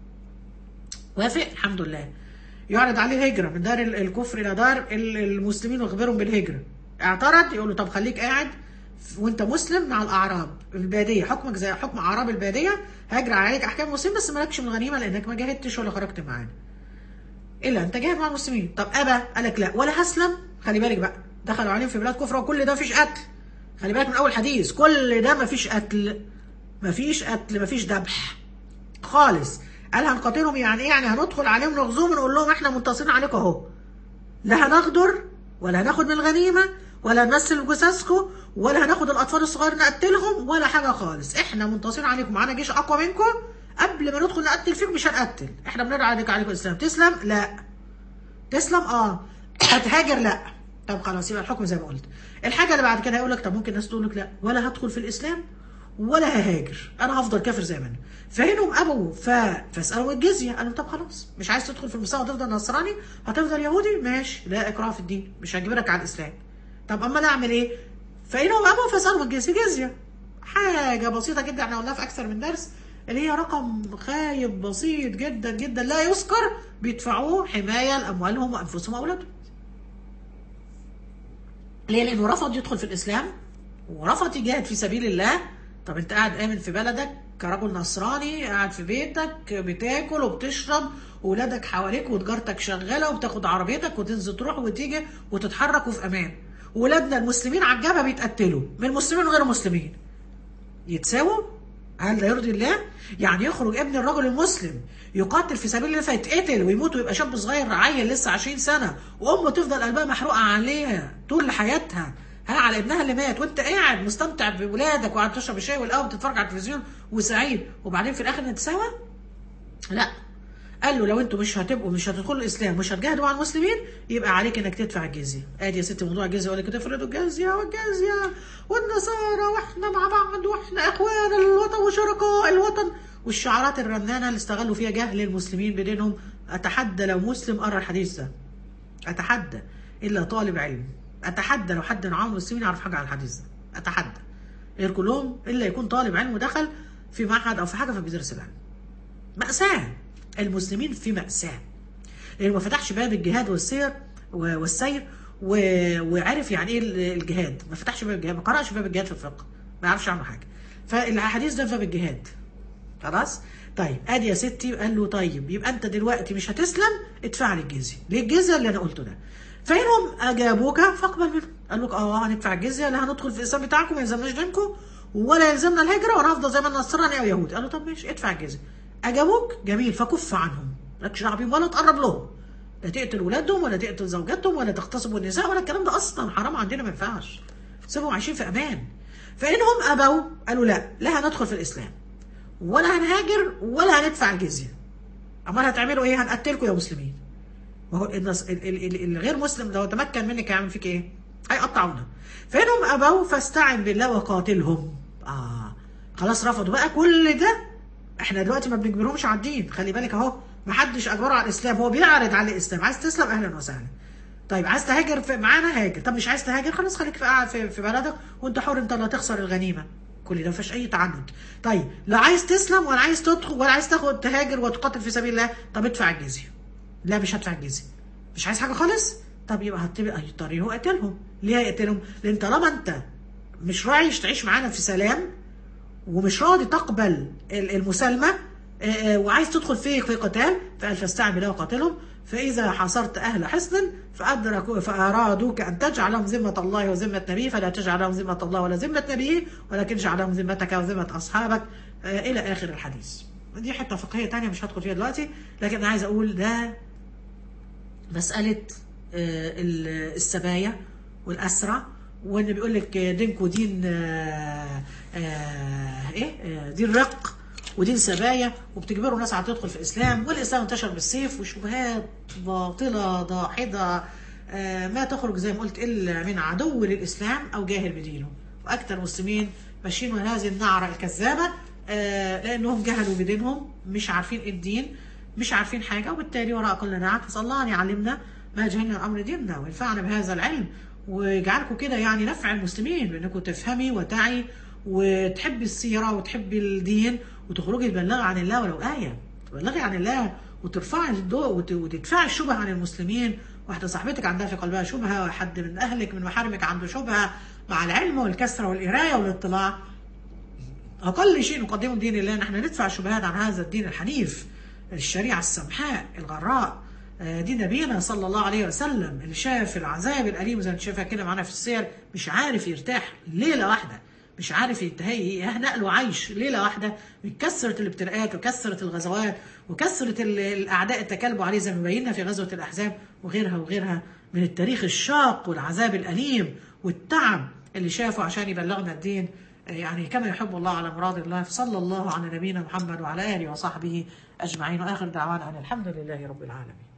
وافق الحمد لله يعرض عليه هجرة من دار ال- الكفر إلى دار ال- المسلمين ويخبرهم بالهجرة اعترض يقول له طب خليك قاعد ف- وانت مسلم مع الأعراب البادية حكمك زي حكم أعراب البادية هيجري عليك أحكام المسلمين بس مالكش من الغنيمة لأنك ما جاهدتش ولا خرجت معانا إلا أنت جاهد مع المسلمين طب أبى قال لك لا ولا هسلم خلي بالك بقى دخلوا عليهم في بلاد كفر وكل ده مفيش قتل خلي بالك من أول حديث كل ده مفيش قتل مفيش قتل مفيش ذبح خالص قال هنقاتلهم يعني ايه يعني هندخل عليهم نغزوهم ونقول لهم احنا منتصرين عليكم اهو لا هنغدر ولا هناخد من الغنيمه ولا نمثل جثثكم ولا هناخد الاطفال الصغار نقتلهم ولا حاجه خالص احنا منتصرين عليكم معانا جيش اقوى منكم قبل ما ندخل نقتل فيكم مش هنقتل احنا بنرعى عليك عليكم الاسلام تسلم لا تسلم اه هتهاجر لا طب خلاص يبقى الحكم زي ما قلت الحاجه اللي بعد كده هيقول لك طب ممكن الناس تقول لك لا ولا هدخل في الاسلام ولا ههاجر انا هفضل كافر زي ما انا فهنهم ابوا ف... فاسالوا الجزيه قالوا طب خلاص مش عايز تدخل في المساواه وتفضل نصراني هتفضل يهودي ماشي لا اكراه في الدين مش هجبرك على الاسلام طب امال اعمل ايه فانهم ابوا فاسالوا الجزيه جزيه حاجه بسيطه جدا احنا قلناها في اكثر من درس اللي هي رقم خايب بسيط جدا جدا لا يذكر بيدفعوه حمايه لاموالهم وانفسهم واولادهم ليه؟ لانه رفض يدخل في الاسلام ورفض يجاهد في سبيل الله طب انت قاعد امن في بلدك كرجل نصراني قاعد في بيتك بتاكل وبتشرب وولادك حواليك وتجارتك شغاله وبتاخد عربيتك وتنزل تروح وتيجي وتتحرك وفي امان ولادنا المسلمين على الجبهه بيتقتلوا من مسلمين وغير مسلمين يتساووا هل ده يرضي الله؟ يعني يخرج ابن الرجل المسلم يقاتل في سبيل الله فيتقتل ويموت ويبقى شاب صغير عيل لسه 20 سنه وامه تفضل قلبها محروقه عليها طول حياتها ها على ابنها اللي مات وانت قاعد مستمتع بولادك وقاعد تشرب الشاي والقهوه وتتفرج على التلفزيون وسعيد وبعدين في الاخر نتساوى؟ لا قال له لو انتوا مش هتبقوا مش هتدخلوا الاسلام مش هتجاهدوا مع المسلمين يبقى عليك انك تدفع الجزيه ادي يا ستي موضوع الجزيه ولا كده تفرضوا الجزيه والجزيه والنصارى واحنا مع بعض واحنا اخوان الوطن وشركاء الوطن والشعارات الرنانه اللي استغلوا فيها جهل المسلمين بدينهم اتحدى لو مسلم قرا الحديث ده اتحدى الا طالب علم اتحدى لو حد من عوام المسلمين يعرف حاجه عن الحديث ده اتحدى غير كلهم الا يكون طالب علم ودخل في معهد او في حاجه فبيدرس العلم مأساة المسلمين في مأساة لأنه ما فتحش باب الجهاد والسير و- والسير و... وعرف يعني ايه الجهاد ما فتحش باب الجهاد ما قرأش باب الجهاد في الفقه ما يعرفش عنه حاجة فالحديث ده في باب الجهاد خلاص طيب ادي يا ستي قال له طيب يبقى انت دلوقتي مش هتسلم ادفع لي الجزيه ليه الجزيه اللي انا قلته ده فانهم اجابوك فاقبل منهم قال لك اه هندفع الجزيه لا هندخل في الاسلام بتاعكم ما يلزمناش دينكم ولا يلزمنا الهجره وانا هفضل زي ما انا نصراني او يهودي قال له طب ماشي ادفع الجزيه اجابوك جميل فكف عنهم مالكش دعوه بيهم ولا تقرب لهم لا تقتل ولادهم ولا تقتل زوجاتهم ولا تغتصبوا النساء ولا الكلام ده اصلا حرام عندنا ما ينفعش سيبهم عايشين في امان فانهم ابوا قالوا لا لا هندخل في الاسلام ولا هنهاجر ولا هندفع الجزيه امال هتعملوا ايه هنقتلكم يا مسلمين ما هو النص... ال... ال... ال... الغير مسلم لو تمكن منك هيعمل فيك ايه هيقطعونا فانهم ابوا فاستعن بالله وقاتلهم اه خلاص رفضوا بقى كل ده احنا دلوقتي ما بنجبرهمش على الدين خلي بالك اهو ما حدش اجبره على الاسلام هو بيعرض على الاسلام عايز تسلم اهلا وسهلا طيب عايز تهاجر في معانا هاجر طب مش عايز تهاجر خلاص خليك في قاعد في, في بلدك وانت حر انت اللي هتخسر الغنيمه كل ده ما فيش اي تعنت طيب لا عايز تسلم ولا عايز تدخل ولا عايز تاخد تهاجر وتقاتل في سبيل الله طب ادفع الجزيه لا مش هدفع الجزيه مش عايز حاجه خالص طب يبقى هتبقى هيضطر قتلهم ليه هيقتلهم لان طالما انت مش راعي تعيش معانا في سلام ومش راضي تقبل ال- المسالمه آه، آه، وعايز تدخل في في قتال فقال فاستعن بالله وقاتلهم فاذا حصرت اهل حصن فادركوا فارادوك ان تجعلهم ذمه الله وذمه نبيه فلا تجعل لهم ذمه الله ولا ذمه نبيه ولكن اجعل لهم ذمتك وذمه اصحابك آه، الى اخر الحديث. دي حته فقهيه تانية مش هدخل فيها دلوقتي لكن انا عايز اقول ده مسألة آه، ال- السبايا والأسرى وإن بيقول لك دينكو دين آه، آه، إيه آه، دين رق ودين سبايا وبتجبروا الناس على تدخل في الإسلام والإسلام انتشر بالسيف وشبهات باطلة ضاحضة آه، ما تخرج زي ما قلت إلا من عدو للإسلام أو جاهل بدينه وأكثر المسلمين ماشيين من هذه النعرة الكذابة آه، لأنهم جهلوا بدينهم مش عارفين إيه الدين مش عارفين حاجة وبالتالي وراء كل نعم فصلى الله أن يعلمنا ما جهلنا من أمر ديننا وينفعنا بهذا العلم ويجعلكم كده يعني نفع المسلمين بأنكم تفهمي وتعي وتحبي السيرة وتحبي الدين وتخرجي تبلغي عن الله ولو آية تبلغي عن الله وترفعي الضوء وت- وتدفعي الشبهة عن المسلمين واحدة صاحبتك عندها في قلبها شبهة وحد من أهلك من محارمك عنده شبهة مع العلم والكسرة والقراية والاطلاع أقل شيء نقدمه دين الله نحن ندفع الشبهات عن هذا الدين الحنيف الشريعة السمحاء الغراء آه، دي نبينا صلى الله عليه وسلم اللي شاف العذاب الأليم زي ما انت شايفها كده معانا في السير مش عارف يرتاح ليلة واحدة مش عارف ينتهي يهنأ له عيش ليلة واحدة من كثرة الابتلاءات وكثرة الغزوات وكثرة ال- الأعداء التكلبوا عليه زي ما بينا في غزوة الأحزاب وغيرها وغيرها من التاريخ الشاق والعذاب الأليم والتعب اللي شافه عشان يبلغنا الدين يعني كما يحب الله على مراد الله فصلى الله على نبينا محمد وعلى آله وصحبه أجمعين وآخر دعوانا أن الحمد لله رب العالمين